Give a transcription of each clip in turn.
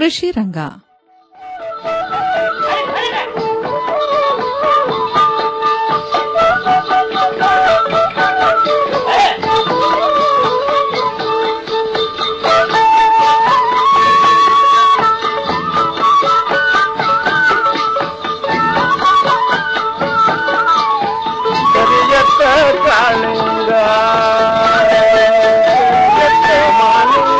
ಕೃಷಿ ರಂಗ ಕರಿಯತ್ತ ಕಾಳಿಂಗ ಕರಿಯತ್ತ ಮಾಲಿಂಗ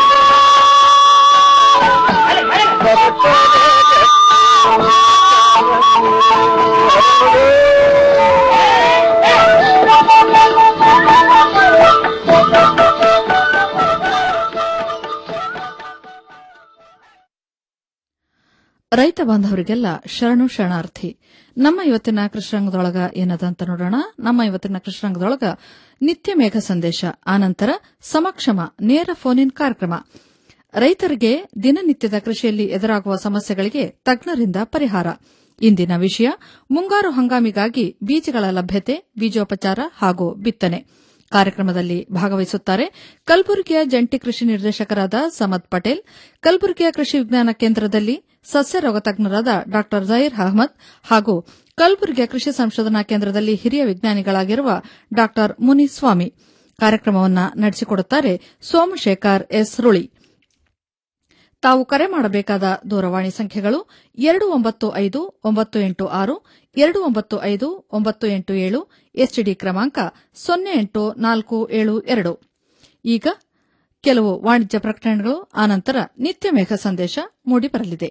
ರೈತ ಬಾಂಧವರಿಗೆಲ್ಲ ಶರಣು ಶರಣಾರ್ಥಿ ನಮ್ಮ ಇವತ್ತಿನ ಕೃಷ್ಣರಂಗದೊಳಗ ಏನದ ಅಂತ ನೋಡೋಣ ನಮ್ಮ ಇವತ್ತಿನ ಕೃಷ್ಣರಂಗದೊಳಗ ನಿತ್ಯ ಮೇಘ ಸಂದೇಶ ಆನಂತರ ಸಮಕ್ಷಮ ನೇರ ಫೋನ್ ಇನ್ ಕಾರ್ಯಕ್ರಮ ರೈತರಿಗೆ ದಿನನಿತ್ಯದ ಕೃಷಿಯಲ್ಲಿ ಎದುರಾಗುವ ಸಮಸ್ಯೆಗಳಿಗೆ ತಜ್ಞರಿಂದ ಪರಿಹಾರ ಇಂದಿನ ವಿಷಯ ಮುಂಗಾರು ಹಂಗಾಮಿಗಾಗಿ ಬೀಜಗಳ ಲಭ್ಯತೆ ಬೀಜೋಪಚಾರ ಹಾಗೂ ಬಿತ್ತನೆ ಕಾರ್ಯಕ್ರಮದಲ್ಲಿ ಭಾಗವಹಿಸುತ್ತಾರೆ ಕಲಬುರಗಿಯ ಜಂಟಿ ಕೃಷಿ ನಿರ್ದೇಶಕರಾದ ಸಮದ್ ಪಟೇಲ್ ಕಲಬುರಗಿಯ ಕೃಷಿ ವಿಜ್ಞಾನ ಕೇಂದ್ರದಲ್ಲಿ ಸಸ್ಯ ರೋಗ ತಜ್ಞರಾದ ಡಾ ಜಹೀರ್ ಅಹಮದ್ ಹಾಗೂ ಕಲಬುರಗಿಯ ಕೃಷಿ ಸಂಶೋಧನಾ ಕೇಂದ್ರದಲ್ಲಿ ಹಿರಿಯ ವಿಜ್ಞಾನಿಗಳಾಗಿರುವ ಡಾ ಮುನಿಸ್ವಾಮಿ ಕಾರ್ಯಕ್ರಮವನ್ನು ನಡೆಸಿಕೊಡುತ್ತಾರೆ ಸೋಮಶೇಖರ್ ಎಸ್ ರುಳಿ ತಾವು ಕರೆ ಮಾಡಬೇಕಾದ ದೂರವಾಣಿ ಸಂಖ್ಯೆಗಳು ಎರಡು ಒಂಬತ್ತು ಐದು ಒಂಬತ್ತು ಎಂಟು ಆರು ಎರಡು ಒಂಬತ್ತು ಐದು ಒಂಬತ್ತು ಎಂಟು ಏಳು ಎಸ್ಟಿಡಿ ಕ್ರಮಾಂಕ ಸೊನ್ನೆ ಎಂಟು ನಾಲ್ಕು ಏಳು ಎರಡು ಈಗ ಕೆಲವು ವಾಣಿಜ್ಯ ಪ್ರಕಟಣೆಗಳು ಆನಂತರ ನಿತ್ಯ ಮೇಘ ಸಂದೇಶ ಮೂಡಿಬರಲಿದೆ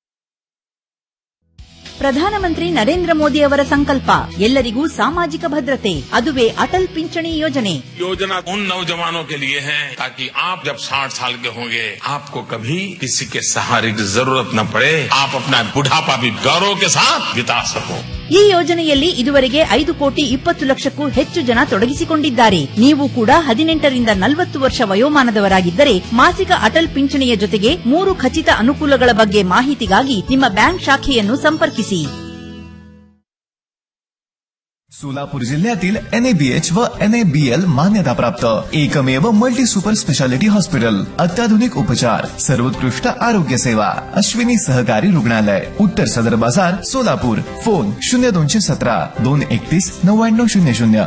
ಪ್ರಧಾನಮಂತ್ರಿ ನರೇಂದ್ರ ಮೋದಿ ಅವರ ಸಂಕಲ್ಪ ಎಲ್ಲರಿಗೂ ಸಾಮಾಜಿಕ ಭದ್ರತೆ ಅದುವೇ ಅಟಲ್ ಪಿಂಚಣಿ ಯೋಜನೆ योजना उन नौजवानों के लिए है ताकि आप जब 60 साल के होंगे आपको कभी किसी के सहारे की जरूरत न पड़े आप अपना बुढ़ापा भी गौरव के साथ बिता सको ಈ ಯೋಜನೆಯಲ್ಲಿ ಇದುವರೆಗೆ ಐದು ಕೋಟಿ ಇಪ್ಪತ್ತು ಲಕ್ಷಕ್ಕೂ ಹೆಚ್ಚು ಜನ ತೊಡಗಿಸಿಕೊಂಡಿದ್ದಾರೆ ನೀವು ಕೂಡ ಹದಿನೆಂಟರಿಂದ ನಲವತ್ತು ವರ್ಷ ವಯೋಮಾನದವರಾಗಿದ್ದರೆ ಮಾಸಿಕ ಅಟಲ್ ಪಿಂಚಣಿಯ ಜೊತೆಗೆ ಮೂರು ಖಚಿತ ಅನುಕೂಲಗಳ ಬಗ್ಗೆ ಮಾಹಿತಿಗಾಗಿ ನಿಮ್ಮ ಬ್ಯಾಂಕ್ ಶಾಖೆಯನ್ನು ಸಂಪರ್ಕಿಸಿ सोलापूर जिल्ह्यातील एनएबीएच व एनएबीएल मान्यताप्राप्त एकमेव मल्टी सुपर स्पेशालिटी हॉस्पिटल अत्याधुनिक उपचार सर्वोत्कृष्ट आरोग्य सेवा अश्विनी सहकारी रुग्णालय उत्तर सदर बाजार सोलापूर फोन शून्य दोनशे सतरा दोन एकतीस नव्याण्णव शून्य शून्य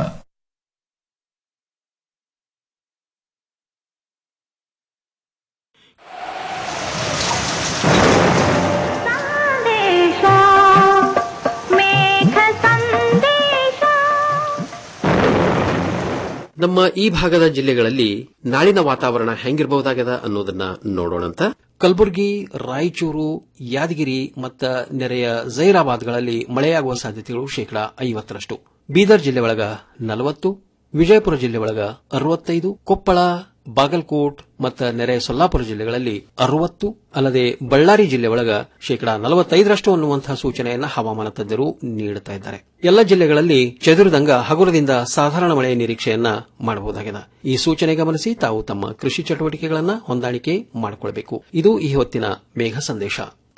ನಮ್ಮ ಈ ಭಾಗದ ಜಿಲ್ಲೆಗಳಲ್ಲಿ ನಾಳಿನ ವಾತಾವರಣ ಹೆಂಗಿರಬಹುದಾಗದ ಅನ್ನೋದನ್ನ ನೋಡೋಣಂತ ಕಲಬುರಗಿ ರಾಯಚೂರು ಯಾದಗಿರಿ ಮತ್ತು ನೆರೆಯ ಜೈರಾಬಾದ್ಗಳಲ್ಲಿ ಮಳೆಯಾಗುವ ಸಾಧ್ಯತೆಗಳು ಶೇಕಡಾ ಐವತ್ತರಷ್ಟು ಬೀದರ್ ಜಿಲ್ಲೆ ಒಳಗ ನಲವತ್ತು ವಿಜಯಪುರ ಜಿಲ್ಲೆ ಒಳಗ ಅರವತ್ತೈದು ಕೊಪ್ಪಳ ಬಾಗಲಕೋಟ್ ಮತ್ತು ನೆರೆ ಸೊಲ್ಲಾಪುರ ಜಿಲ್ಲೆಗಳಲ್ಲಿ ಅರವತ್ತು ಅಲ್ಲದೆ ಬಳ್ಳಾರಿ ಜಿಲ್ಲೆ ಒಳಗ ಶೇಕಡಾ ನಲವತ್ತೈದರಷ್ಟು ಅನ್ನುವಂತಹ ಸೂಚನೆಯನ್ನ ಹವಾಮಾನ ತಜ್ಞರು ನೀಡುತ್ತಾ ಇದ್ದಾರೆ ಎಲ್ಲ ಜಿಲ್ಲೆಗಳಲ್ಲಿ ಚದುರಿದಂಗ ಹಗುರದಿಂದ ಸಾಧಾರಣ ಮಳೆಯ ನಿರೀಕ್ಷೆಯನ್ನ ಮಾಡಬಹುದಾಗಿದೆ ಈ ಸೂಚನೆ ಗಮನಿಸಿ ತಾವು ತಮ್ಮ ಕೃಷಿ ಚಟುವಟಿಕೆಗಳನ್ನ ಹೊಂದಾಣಿಕೆ ಮಾಡಿಕೊಳ್ಳಬೇಕು ಇದು ಈ ಹೊತ್ತಿನ ಮೇಘ ಸಂದೇಶ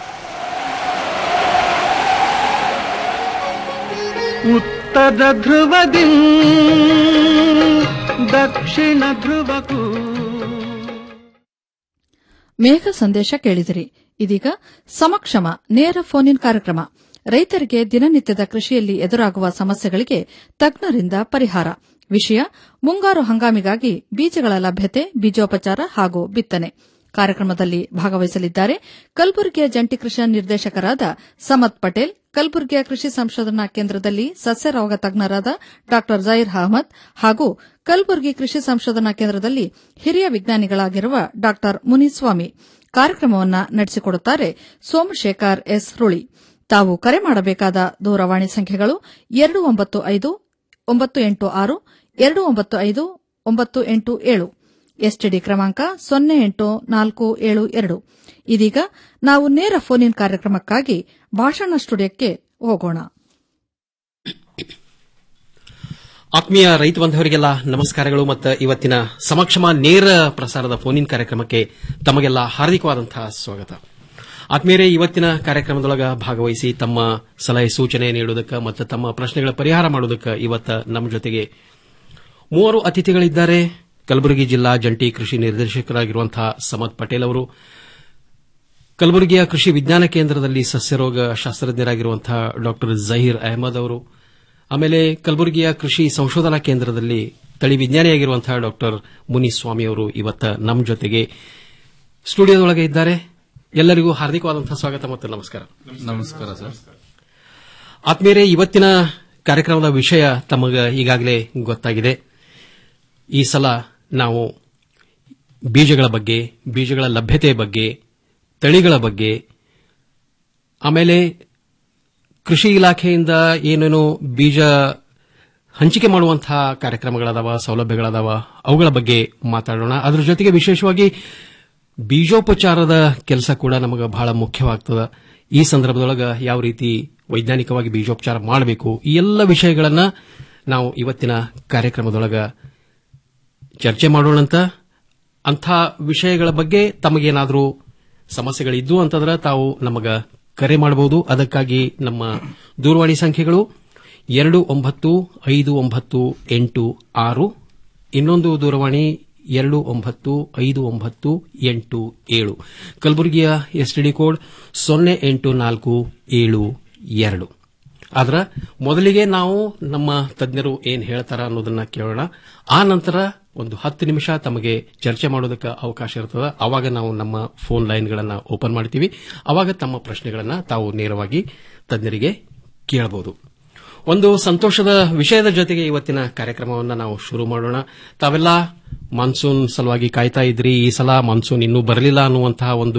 ಉತ್ತರ ಧ್ರುವದಿ ದಕ್ಷಿಣ ಧ್ರುವಕ್ಕೂ ಮೇಘ ಸಂದೇಶ ಕೇಳಿದಿರಿ ಇದೀಗ ಸಮಕ್ಷಮ ನೇರ ಫೋನ್ ಇನ್ ಕಾರ್ಯಕ್ರಮ ರೈತರಿಗೆ ದಿನನಿತ್ಯದ ಕೃಷಿಯಲ್ಲಿ ಎದುರಾಗುವ ಸಮಸ್ಯೆಗಳಿಗೆ ತಜ್ಞರಿಂದ ಪರಿಹಾರ ವಿಷಯ ಮುಂಗಾರು ಹಂಗಾಮಿಗಾಗಿ ಬೀಜಗಳ ಲಭ್ಯತೆ ಬೀಜೋಪಚಾರ ಹಾಗೂ ಬಿತ್ತನೆ ಕಾರ್ಯಕ್ರಮದಲ್ಲಿ ಭಾಗವಹಿಸಲಿದ್ದಾರೆ ಕಲಬುರಗಿಯ ಜಂಟಿ ಕೃಷಿ ನಿರ್ದೇಶಕರಾದ ಸಮತ್ ಪಟೇಲ್ ಕಲಬುರಗಿಯ ಕೃಷಿ ಸಂಶೋಧನಾ ಕೇಂದ್ರದಲ್ಲಿ ಸಸ್ಯ ರೋಗ ತಜ್ಞರಾದ ಡಾ ಜೈರ್ ಅಹಮದ್ ಹಾಗೂ ಕಲಬುರಗಿ ಕೃಷಿ ಸಂಶೋಧನಾ ಕೇಂದ್ರದಲ್ಲಿ ಹಿರಿಯ ವಿಜ್ಞಾನಿಗಳಾಗಿರುವ ಡಾ ಮುನಿಸ್ವಾಮಿ ಕಾರ್ಯಕ್ರಮವನ್ನು ನಡೆಸಿಕೊಡುತ್ತಾರೆ ಸೋಮಶೇಖರ್ ಎಸ್ ರುಳಿ ತಾವು ಕರೆ ಮಾಡಬೇಕಾದ ದೂರವಾಣಿ ಸಂಖ್ಯೆಗಳು ಎರಡು ಒಂಬತ್ತು ಐದು ಒಂಬತ್ತು ಎಂಟು ಆರು ಎರಡು ಒಂಬತ್ತು ಐದು ಒಂಬತ್ತು ಎಂಟು ಏಳು ಎಸ್ಟಿಡಿ ಕ್ರಮಾಂಕ ಸೊನ್ನೆ ಎಂಟು ನಾಲ್ಕು ಏಳು ಎರಡು ಇದೀಗ ನಾವು ನೇರ ಫೋನ್ ಇನ್ ಕಾರ್ಯಕ್ರಮಕ್ಕಾಗಿ ಭಾಷಣ ಸ್ಟುಡಿಯೋಕ್ಕೆ ಹೋಗೋಣ ಆತ್ಮೀಯ ರೈತ ಬಾಂಧವರಿಗೆಲ್ಲ ನಮಸ್ಕಾರಗಳು ಮತ್ತು ಇವತ್ತಿನ ಸಮಕ್ಷಮ ನೇರ ಪ್ರಸಾರದ ಫೋನ್ ಇನ್ ಕಾರ್ಯಕ್ರಮಕ್ಕೆ ತಮಗೆಲ್ಲ ಹಾರ್ದಿಕವಾದಂತಹ ಸ್ವಾಗತ ಆತ್ಮೀಯರೇ ಇವತ್ತಿನ ಕಾರ್ಯಕ್ರಮದೊಳಗ ಭಾಗವಹಿಸಿ ತಮ್ಮ ಸಲಹೆ ಸೂಚನೆ ನೀಡುವುದಕ್ಕೆ ಮತ್ತು ತಮ್ಮ ಪ್ರಶ್ನೆಗಳ ಪರಿಹಾರ ಮಾಡುವುದಕ್ಕೆ ಇವತ್ತ ನಮ್ಮ ಜೊತೆಗೆ ಮೂವರು ಅತಿಥಿಗಳಿದ್ದಾರೆ ಕಲಬುರಗಿ ಜಿಲ್ಲಾ ಜಂಟಿ ಕೃಷಿ ನಿರ್ದೇಶಕರಾಗಿರುವಂತಹ ಸಮದ್ ಪಟೇಲ್ ಅವರು ಕಲಬುರಗಿಯ ಕೃಷಿ ವಿಜ್ಞಾನ ಕೇಂದ್ರದಲ್ಲಿ ಸಸ್ಯರೋಗ ಶಾಸ್ತ್ರಜ್ಞರಾಗಿರುವಂತಹ ಡಾಕ್ಟರ್ ಜಹೀರ್ ಅಹಮದ್ ಅವರು ಆಮೇಲೆ ಕಲಬುರಗಿಯ ಕೃಷಿ ಸಂಶೋಧನಾ ಕೇಂದ್ರದಲ್ಲಿ ತಳಿ ವಿಜ್ಞಾನಿಯಾಗಿರುವಂತಹ ಡಾಕ್ಟರ್ ಮುನಿಸ್ವಾಮಿ ಅವರು ಇವತ್ತ ನಮ್ಮ ಜೊತೆಗೆ ಸ್ಟುಡಿಯೋದೊಳಗೆ ಇದ್ದಾರೆ ಎಲ್ಲರಿಗೂ ಹಾರ್ದಿಕವಾದಂತಹ ಸ್ವಾಗತ ಮತ್ತು ನಮಸ್ಕಾರ ನಮಸ್ಕಾರ ಸರ್ ಆತ್ಮೀಯರೇ ಇವತ್ತಿನ ಕಾರ್ಯಕ್ರಮದ ವಿಷಯ ತಮಗ ಈಗಾಗಲೇ ಗೊತ್ತಾಗಿದೆ ಈ ಸಲ ನಾವು ಬೀಜಗಳ ಬಗ್ಗೆ ಬೀಜಗಳ ಲಭ್ಯತೆಯ ಬಗ್ಗೆ ತಳಿಗಳ ಬಗ್ಗೆ ಆಮೇಲೆ ಕೃಷಿ ಇಲಾಖೆಯಿಂದ ಏನೇನು ಬೀಜ ಹಂಚಿಕೆ ಮಾಡುವಂತಹ ಕಾರ್ಯಕ್ರಮಗಳದಾವ ಸೌಲಭ್ಯಗಳದಾವ ಅವುಗಳ ಬಗ್ಗೆ ಮಾತಾಡೋಣ ಅದರ ಜೊತೆಗೆ ವಿಶೇಷವಾಗಿ ಬೀಜೋಪಚಾರದ ಕೆಲಸ ಕೂಡ ನಮಗೆ ಬಹಳ ಮುಖ್ಯವಾಗ್ತದೆ ಈ ಸಂದರ್ಭದೊಳಗ ಯಾವ ರೀತಿ ವೈಜ್ಞಾನಿಕವಾಗಿ ಬೀಜೋಪಚಾರ ಮಾಡಬೇಕು ಈ ಎಲ್ಲ ವಿಷಯಗಳನ್ನ ನಾವು ಇವತ್ತಿನ ಕಾರ್ಯಕ್ರಮದೊಳಗ ಚರ್ಚೆ ಮಾಡೋಣಂತ ಅಂಥ ವಿಷಯಗಳ ಬಗ್ಗೆ ತಮಗೇನಾದರೂ ಸಮಸ್ಯೆಗಳಿದ್ದು ಅಂತಂದ್ರೆ ತಾವು ನಮಗ ಕರೆ ಮಾಡಬಹುದು ಅದಕ್ಕಾಗಿ ನಮ್ಮ ದೂರವಾಣಿ ಸಂಖ್ಯೆಗಳು ಎರಡು ಒಂಬತ್ತು ಐದು ಒಂಬತ್ತು ಎಂಟು ಆರು ಇನ್ನೊಂದು ದೂರವಾಣಿ ಎರಡು ಒಂಬತ್ತು ಐದು ಒಂಬತ್ತು ಎಂಟು ಏಳು ಕಲಬುರಗಿಯ ಎಸ್ಟಿಡಿ ಕೋಡ್ ಸೊನ್ನೆ ಎಂಟು ನಾಲ್ಕು ಏಳು ಎರಡು ಆದ್ರ ಮೊದಲಿಗೆ ನಾವು ನಮ್ಮ ತಜ್ಞರು ಏನ್ ಹೇಳ್ತಾರ ಅನ್ನೋದನ್ನ ಕೇಳೋಣ ಆ ನಂತರ ಒಂದು ಹತ್ತು ನಿಮಿಷ ತಮಗೆ ಚರ್ಚೆ ಮಾಡೋದಕ್ಕೆ ಅವಕಾಶ ಇರ್ತದೆ ಅವಾಗ ನಾವು ನಮ್ಮ ಫೋನ್ ಲೈನ್ಗಳನ್ನ ಓಪನ್ ಮಾಡ್ತೀವಿ ಅವಾಗ ತಮ್ಮ ಪ್ರಶ್ನೆಗಳನ್ನ ತಾವು ನೇರವಾಗಿ ತಜ್ಞರಿಗೆ ಕೇಳಬಹುದು ಒಂದು ಸಂತೋಷದ ವಿಷಯದ ಜೊತೆಗೆ ಇವತ್ತಿನ ಕಾರ್ಯಕ್ರಮವನ್ನು ನಾವು ಶುರು ಮಾಡೋಣ ತಾವೆಲ್ಲ ಮಾನ್ಸೂನ್ ಸಲುವಾಗಿ ಕಾಯ್ತಾ ಇದ್ರಿ ಈ ಸಲ ಮಾನ್ಸೂನ್ ಇನ್ನೂ ಬರಲಿಲ್ಲ ಅನ್ನುವಂತಹ ಒಂದು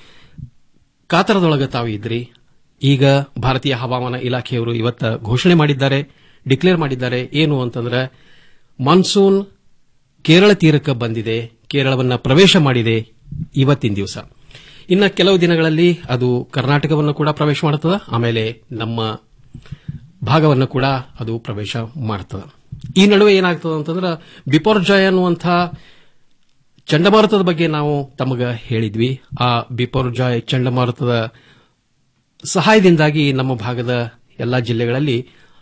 ಕಾತರದೊಳಗೆ ತಾವು ಇದ್ರಿ ಈಗ ಭಾರತೀಯ ಹವಾಮಾನ ಇಲಾಖೆಯವರು ಇವತ್ತ ಘೋಷಣೆ ಮಾಡಿದ್ದಾರೆ ಡಿಕ್ಲೇರ್ ಮಾಡಿದ್ದಾರೆ ಏನು ಅಂತಂದ್ರೆ ಮಾನ್ಸೂನ್ ಕೇರಳ ತೀರಕ್ಕೆ ಬಂದಿದೆ ಕೇರಳವನ್ನ ಪ್ರವೇಶ ಮಾಡಿದೆ ಇವತ್ತಿನ ದಿವಸ ಇನ್ನು ಕೆಲವು ದಿನಗಳಲ್ಲಿ ಅದು ಕರ್ನಾಟಕವನ್ನು ಕೂಡ ಪ್ರವೇಶ ಮಾಡುತ್ತದೆ ಆಮೇಲೆ ನಮ್ಮ ಭಾಗವನ್ನು ಕೂಡ ಅದು ಪ್ರವೇಶ ಮಾಡುತ್ತದೆ ಈ ನಡುವೆ ಏನಾಗ್ತದೆ ಅಂತಂದ್ರೆ ಬಿಪೋರ್ಜಾಯ್ ಅನ್ನುವಂಥ ಚಂಡಮಾರುತದ ಬಗ್ಗೆ ನಾವು ತಮಗ ಹೇಳಿದ್ವಿ ಆ ಬಿಪೋರ್ಜಾಯ್ ಚಂಡಮಾರುತದ ಸಹಾಯದಿಂದಾಗಿ ನಮ್ಮ ಭಾಗದ ಎಲ್ಲಾ ಜಿಲ್ಲೆಗಳಲ್ಲಿ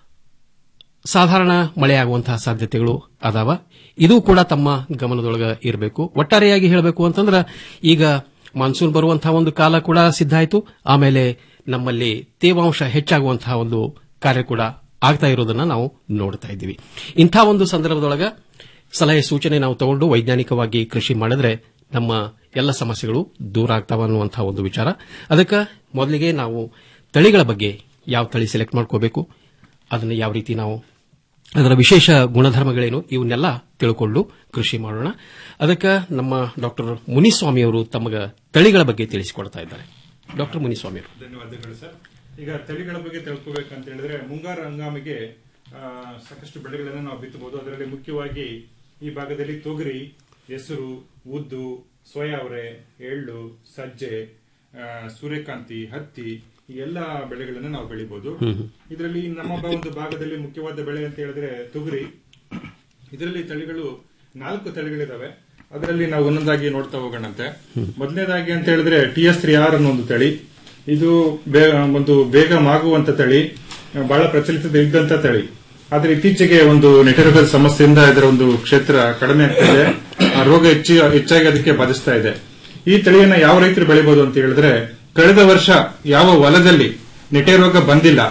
ಸಾಧಾರಣ ಮಳೆಯಾಗುವಂತಹ ಸಾಧ್ಯತೆಗಳು ಅದಾವ ಇದು ಕೂಡ ತಮ್ಮ ಗಮನದೊಳಗ ಇರಬೇಕು ಒಟ್ಟಾರೆಯಾಗಿ ಹೇಳಬೇಕು ಅಂತಂದ್ರೆ ಈಗ ಮಾನ್ಸೂನ್ ಬರುವಂತಹ ಒಂದು ಕಾಲ ಕೂಡ ಸಿದ್ಧ ಆಯಿತು ಆಮೇಲೆ ನಮ್ಮಲ್ಲಿ ತೇವಾಂಶ ಹೆಚ್ಚಾಗುವಂತಹ ಒಂದು ಕಾರ್ಯ ಕೂಡ ಆಗ್ತಾ ಇರೋದನ್ನ ನಾವು ನೋಡ್ತಾ ಇದ್ದೀವಿ ಇಂಥ ಒಂದು ಸಂದರ್ಭದೊಳಗ ಸಲಹೆ ಸೂಚನೆ ನಾವು ತಗೊಂಡು ವೈಜ್ಞಾನಿಕವಾಗಿ ಕೃಷಿ ಮಾಡಿದ್ರೆ ನಮ್ಮ ಎಲ್ಲ ಸಮಸ್ಯೆಗಳು ದೂರ ಆಗ್ತಾವ ಅನ್ನುವಂತಹ ಒಂದು ವಿಚಾರ ಅದಕ್ಕೆ ಮೊದಲಿಗೆ ನಾವು ತಳಿಗಳ ಬಗ್ಗೆ ಯಾವ ತಳಿ ಸೆಲೆಕ್ಟ್ ಮಾಡ್ಕೋಬೇಕು ಅದನ್ನು ಯಾವ ರೀತಿ ನಾವು ಅದರ ವಿಶೇಷ ಗುಣಧರ್ಮಗಳೇನು ಇವನ್ನೆಲ್ಲ ತಿಳ್ಕೊಂಡು ಕೃಷಿ ಮಾಡೋಣ ಅದಕ್ಕೆ ನಮ್ಮ ಡಾಕ್ಟರ್ ಮುನಿಸ್ವಾಮಿ ಅವರು ತಮಗ ತಳಿಗಳ ಬಗ್ಗೆ ತಿಳಿಸಿಕೊಡ್ತಾ ಇದ್ದಾರೆ ಡಾಕ್ಟರ್ ಮುನಿಸ್ವಾಮಿ ಅವರು ಧನ್ಯವಾದಗಳು ಸರ್ ಈಗ ತಳಿಗಳ ಬಗ್ಗೆ ತಿಳ್ಕೋಬೇಕಂತ ಹೇಳಿದ್ರೆ ಮುಂಗಾರು ಹಂಗಾಮಿಗೆ ಆ, ಸಾಕಷ್ಟು ಬೆಳೆಗಳನ್ನು ನಾವು ಬಿತ್ತಬಹುದು ಅದರಲ್ಲಿ ಮುಖ್ಯವಾಗಿ ಈ ಭಾಗದಲ್ಲಿ ತೊಗರಿ ಹೆಸರು ಉದ್ದು ಸೋಯಾವರೆ ಎಳ್ಳು ಸಜ್ಜೆ ಆ, ಸೂರ್ಯಕಾಂತಿ ಹತ್ತಿ ಈ ಎಲ್ಲ ಬೆಳೆಗಳನ್ನು ನಾವು ಬೆಳಿಬಹುದು ಇದರಲ್ಲಿ ನಮ್ಮ ಬ- ಒಂದು ಭಾಗದಲ್ಲಿ ಮುಖ್ಯವಾದ ಬೆಳೆ ಅಂತ ಹೇಳಿದ್ರೆ ತೊಗರಿ ಇದರಲ್ಲಿ ತಳಿಗಳು ನಾಲ್ಕು ತಳಿಗಳಿದಾವೆ ಅದರಲ್ಲಿ ನಾವು ಒಂದೊಂದಾಗಿ ನೋಡ್ತಾ ಹೋಗೋಣಂತೆ ಮೊದಲನೇದಾಗಿ ಅಂತ ಹೇಳಿದ್ರೆ ಟಿ ಎಸ್ ತ್ರೀ ಆರ್ ಅನ್ನೋ ಒಂದು ತಳಿ ಇದು ಬೇ- ಒಂದು ಬೇಗ ಮಾಗುವಂತ ತಳಿ ಬಹಳ ಪ್ರಚಲಿತದ ಇದ್ದಂತ ತಳಿ ಆದ್ರೆ ಇತ್ತೀಚೆಗೆ ಒಂದು ನೆಟರೋಗದ ಸಮಸ್ಯೆಯಿಂದ ಇದರ ಒಂದು ಕ್ಷೇತ್ರ ಕಡಿಮೆ ಆಗ್ತಾ ಇದೆ ಆ ರೋಗ ಹೆಚ್ಚಿ ಹೆಚ್ಚಾಗಿ ಅದಕ್ಕೆ ಬಾಧಿಸ್ತಾ ಇದೆ ಈ ತಳಿಯನ್ನ ಯಾವ ರೈತರು ಬೆಳಿಬಹುದು ಅಂತ ಹೇಳಿದ್ರೆ ಕಳೆದ ವರ್ಷ ಯಾವ ಹೊಲದಲ್ಲಿ ನೆಟೆ ರೋಗ ಬಂದಿಲ್ಲ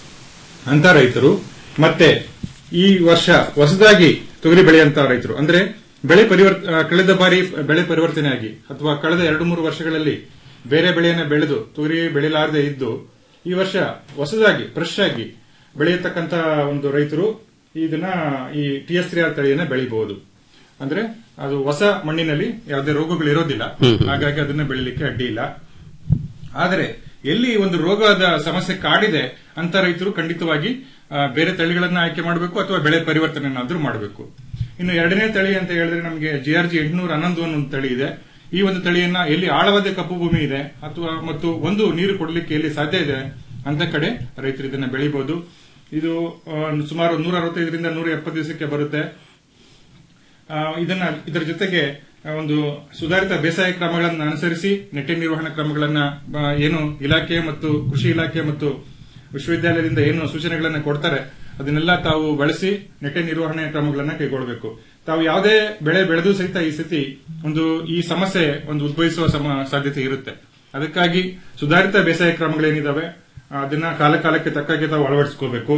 ಅಂತ ರೈತರು ಮತ್ತೆ ಈ ವರ್ಷ ಹೊಸದಾಗಿ ತೊಗರಿ ಬೆಳೆಯಂತ ರೈತರು ಅಂದ್ರೆ ಬೆಳೆ ಪರಿವರ್ತ ಆ, ಕಳೆದ ಬಾರಿ ಬೆಳೆ ಪರಿವರ್ತನೆ ಆಗಿ ಅಥವಾ ಕಳೆದ ಎರಡು ಮೂರು ವರ್ಷಗಳಲ್ಲಿ ಬೇರೆ ಬೆಳೆಯನ್ನ ಬೆಳೆದು ತೊಗರಿ ಬೆಳೆಯಲಾರದೆ ಇದ್ದು ಈ ವರ್ಷ ಹೊಸದಾಗಿ ಫ್ರೆಶ್ ಆಗಿ ಬೆಳೆಯತಕ್ಕಂತ ಒಂದು ರೈತರು ಇದನ್ನ ಈ ಟಿ ಎಸ್ ತ್ರೀ ಆರ್ ತಳಿಯನ್ನ ಬೆಳಿಬಹುದು ಅಂದ್ರೆ ಅದು ಹೊಸ ಮಣ್ಣಿನಲ್ಲಿ ಯಾವುದೇ ರೋಗಗಳು ಇರೋದಿಲ್ಲ ಹಾಗಾಗಿ ಅದನ್ನ ಬೆಳಿಲಿಕ್ಕೆ ಅಡ್ಡಿ ಇಲ್ಲ ಆದರೆ ಎಲ್ಲಿ ಒಂದು ರೋಗದ ಸಮಸ್ಯೆ ಕಾಡಿದೆ ಅಂತ ರೈತರು ಖಂಡಿತವಾಗಿ ಆ, ಬೇರೆ ತಳಿಗಳನ್ನ ಆಯ್ಕೆ ಮಾಡಬೇಕು ಅಥವಾ ಬೆಳೆ ಪರಿವರ್ತನೆಯನ್ನಾದ್ರೂ ಮಾಡಬೇಕು ಇನ್ನು ಎರಡನೇ ತಳಿ ಅಂತ ಹೇಳಿದ್ರೆ ನಮಗೆ ಜಿ ಆರ್ ಜಿ ಎಂಟುನೂರ ಹನ್ನೊಂದು ಅನ್ನೋ ಒಂದು ತಳಿ ಇದೆ ಈ ಒಂದು ತಳಿಯನ್ನ ಎಲ್ಲಿ ಆಳವಾದ ಕಪ್ಪು ಭೂಮಿ ಇದೆ ಅಥವಾ ಮತ್ತು ಒಂದು ನೀರು ಕೊಡಲಿಕ್ಕೆ ಎಲ್ಲಿ ಸಾಧ್ಯ ಇದೆ ಅಂತ ಕಡೆ ರೈತರು ಇದನ್ನ ಬೆಳಿಬಹುದು ಇದು ಆ, ಸುಮಾರು ನೂರ ಅರವತ್ತೈದರಿಂದ ನೂರ ಎಪ್ಪತ್ತು ದಿವಸಕ್ಕೆ ಬರುತ್ತೆ ಆ, ಇದನ್ನ ಇದರ ಜೊತೆಗೆ ಆ, ಒಂದು ಸುಧಾರಿತ ಬೇಸಾಯ ಕ್ರಮಗಳನ್ನು ಅನುಸರಿಸಿ ನೆಟ್ಟೆ ನಿರ್ವಹಣಾ ಕ್ರಮಗಳನ್ನ ಆ, ಏನು ಇಲಾಖೆ ಮತ್ತು ಕೃಷಿ ಇಲಾಖೆ ಮತ್ತು ವಿಶ್ವವಿದ್ಯಾಲಯದಿಂದ ಏನು ಸೂಚನೆಗಳನ್ನ ಕೊಡ್ತಾರೆ ಅದನ್ನೆಲ್ಲ ತಾವು ಬಳಸಿ ನೆಟ್ಟೆ ನಿರ್ವಹಣೆ ಕ್ರಮಗಳನ್ನ ಕೈಗೊಳ್ಳಬೇಕು ತಾವು ಯಾವುದೇ ಬೆಳೆ ಬೆಳೆದು ಸಹಿತ ಈ ಸತಿ ಒಂದು ಈ ಸಮಸ್ಯೆ ಒಂದು ಉದ್ಭವಿಸುವ ಸಮ ಸಾಧ್ಯತೆ ಇರುತ್ತೆ ಅದಕ್ಕಾಗಿ ಸುಧಾರಿತ ಬೇಸಾಯ ಕ್ರಮಗಳೇನಿದಾವೆ ಅದನ್ನ ಕಾಲ ಕಾಲಕ್ಕೆ ತಕ್ಕಾಗೆ ತಾವು ಅಳವಡಿಸ್ಕೋಬೇಕು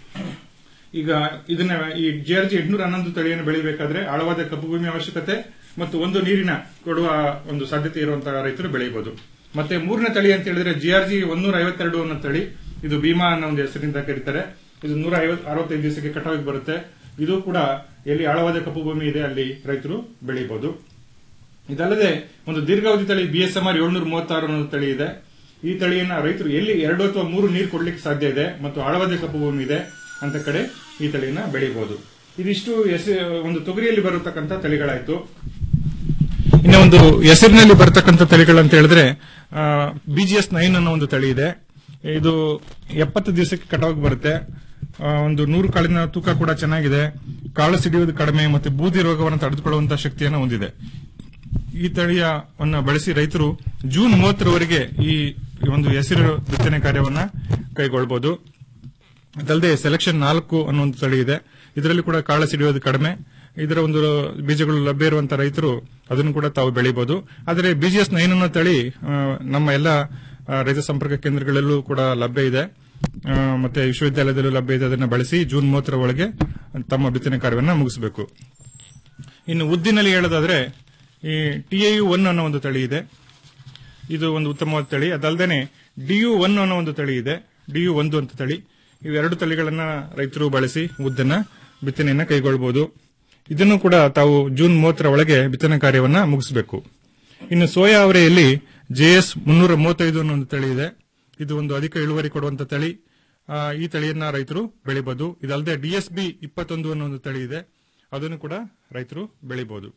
ಈಗ ಇದನ್ನ ಈ ಜಿಆರ್ಜಿ ಎಂಟುನೂರ ಹನ್ನೊಂದು ತಳಿಯನ್ನು ಬೆಳಿಬೇಕಾದ್ರೆ ಆಳವಾದ ಕಪ್ಪು ಭೂಮಿ ಅವಶ್ಯಕತೆ ಮತ್ತು ಒಂದು ನೀರಿನ ಕೊಡುವ ಒಂದು ಸಾಧ್ಯತೆ ಇರುವಂತಹ ರೈತರು ಬೆಳೆಯಬಹುದು ಮತ್ತೆ ಮೂರನೇ ತಳಿ ಅಂತ ಹೇಳಿದ್ರೆ ಜಿಆರ್ಜಿ ಒಂದೂರ ಐವತ್ತೆರಡು ಅನ್ನೋ ತಳಿ ಇದು ಭೀಮಾ ಅನ್ನೋ ಒಂದು ಹೆಸರಿನಿಂದ ಕರೀತಾರೆ ಇದು ನೂರ ಅರವತ್ತೈದು ದಿವಸಕ್ಕೆ ಕಟಾವಿಗೆ ಬರುತ್ತೆ ಇದು ಕೂಡ ಎಲ್ಲಿ ಆಳವಾದ ಕಪ್ಪು ಭೂಮಿ ಇದೆ ಅಲ್ಲಿ ರೈತರು ಬೆಳೆಯಬಹುದು ಇದಲ್ಲದೆ ಒಂದು ದೀರ್ಘಾವಧಿ ತಳಿ ಬಿಎಸ್ಎಂಆರ್ ಏಳ್ನೂರ ಮೂವತ್ತಾರು ಅನ್ನೋ ತಳಿ ಇದೆ ಈ ತಳಿಯನ್ನ ರೈತರು ಎಲ್ಲಿ ಎರಡು ಅಥವಾ ಮೂರು ನೀರು ಕೊಡ್ಲಿಕ್ಕೆ ಸಾಧ್ಯ ಇದೆ ಮತ್ತು ಆಳವಾದ ಕಪ್ಪು ಭೂಮಿ ಇದೆ ಅಂತ ಕಡೆ ಈ ತಳಿಯನ್ನ ಬೆಳೆಯಬಹುದು ಇದಿಷ್ಟು ಹೆಸ- ಒಂದು ತೊಗರಿಯಲ್ಲಿ ಬರತಕ್ಕಂತ ತಳಿಗಳಾಯ್ತು ಇನ್ನು ಒಂದು ಹೆಸರಿನಲ್ಲಿ ಬರತಕ್ಕಂತ ತಳಿಗಳಂತ ಹೇಳಿದ್ರೆ ಬಿಜಿಎಸ್ ನೈನ್ ಅನ್ನೋ ಒಂದು ತಳಿ ಇದೆ ಇದು ಎಪ್ಪತ್ತು ದಿವಸಕ್ಕೆ ಕಟಾವಿಗೆ ಬರುತ್ತೆ ಆ, ಒಂದು ನೂರು ಕಾಳಿನ ತೂಕ ಕೂಡ ಚೆನ್ನಾಗಿದೆ ಕಾಳು ಸಿಡಿಯುವುದು ಕಡಿಮೆ ಮತ್ತು ಬೂದಿ ರೋಗವನ್ನು ತಡೆದುಕೊಳ್ಳುವಂತಹ ಶಕ್ತಿಯನ್ನು ಹೊಂದಿದೆ ಈ ತಳಿಯನ್ನ ಬಳಸಿ ರೈತರು ಜೂನ್ ಮೂವತ್ತರವರೆಗೆ ಈ ಒಂದು ಹೆಸರು ಬಿತ್ತನೆ ಕಾರ್ಯವನ್ನ ಕೈಗೊಳ್ಳಬಹುದು ಅದಲ್ಲದೆ ಸೆಲೆಕ್ಷನ್ ನಾಲ್ಕು ಅನ್ನೋ ಒಂದು ತಳಿ ಇದೆ ಇದರಲ್ಲಿ ಕೂಡ ಕಾಳ ಸಿಡಿಯೋದು ಕಡಿಮೆ ಇದರ ಒಂದು ಬೀಜಗಳು ಲಭ್ಯ ಇರುವಂತಹ ರೈತರು ಅದನ್ನು ಕೂಡ ತಾವು ಬೆಳೆಯಬಹುದು ಆದರೆ ಬಿಜಿಎಸ್ ನೈನ್ ಅನ್ನೋ ತಳಿ ಆ, ನಮ್ಮ ಎಲ್ಲ ಆ, ರೈತ ಸಂಪರ್ಕ ಕೇಂದ್ರಗಳಲ್ಲೂ ಕೂಡ ಲಭ್ಯ ಇದೆ ಆ, ಮತ್ತೆ ವಿಶ್ವವಿದ್ಯಾಲಯದಲ್ಲೂ ಲಭ್ಯ ಇದೆ ಅದನ್ನು ಬಳಸಿ ಜೂನ್ ಮೂವತ್ತರ ಒಳಗೆ ತಮ್ಮ ಬಿತ್ತನೆ ಕಾರ್ಯವನ್ನು ಮುಗಿಸಬೇಕು ಇನ್ನು ಉದ್ದಿನಲ್ಲಿ ಹೇಳೋದಾದ್ರೆ ಈ ಟಿಎಯು ಒನ್ ಅನ್ನೋ ಒಂದು ತಳಿ ಇದೆ ಇದು ಒಂದು ಉತ್ತಮವಾದ ತಳಿ ಅದಲ್ಲದೆ ಡಿಯು ಒನ್ ಅನ್ನೋ ಒಂದು ತಳಿ ಇದೆ ಡಿಯು ಒಂದು ಅಂತ ತಳಿ ಇವೆರಡು ತಳಿಗಳನ್ನ ರೈತರು ಬಳಸಿ ಉದ್ದನ್ನ ಬಿತ್ತನೆಯನ್ನ ಕೈಗೊಳ್ಳಬಹುದು ಇದನ್ನು ಕೂಡ ತಾವು ಜೂನ್ ಮೂವತ್ತರ ಒಳಗೆ ಬಿತ್ತನೆ ಕಾರ್ಯವನ್ನ ಮುಗಿಸಬೇಕು ಇನ್ನು ಸೋಯಾ ಅವರೆಯಲ್ಲಿ ಜೆಎಸ್ ಮುನ್ನೂರ ಮೂವತ್ತೈದು ಅನ್ನೋ ಒಂದು ತಳಿ ಇದೆ ಇದು ಒಂದು ಅಧಿಕ ಇಳುವರಿ ಕೊಡುವಂತ ತಳಿ ಆ, ಈ ತಳಿಯನ್ನ ರೈತರು ಬೆಳಿಬಹುದು ಇದಲ್ಲದೆ ಡಿಎಸ್ಬಿ ಇಪ್ಪತ್ತೊಂದು ಅನ್ನೋ ಒಂದು ತಳಿ ಇದೆ ಅದನ್ನು ಕೂಡ ರೈತರು ಬೆಳಿಬಹುದು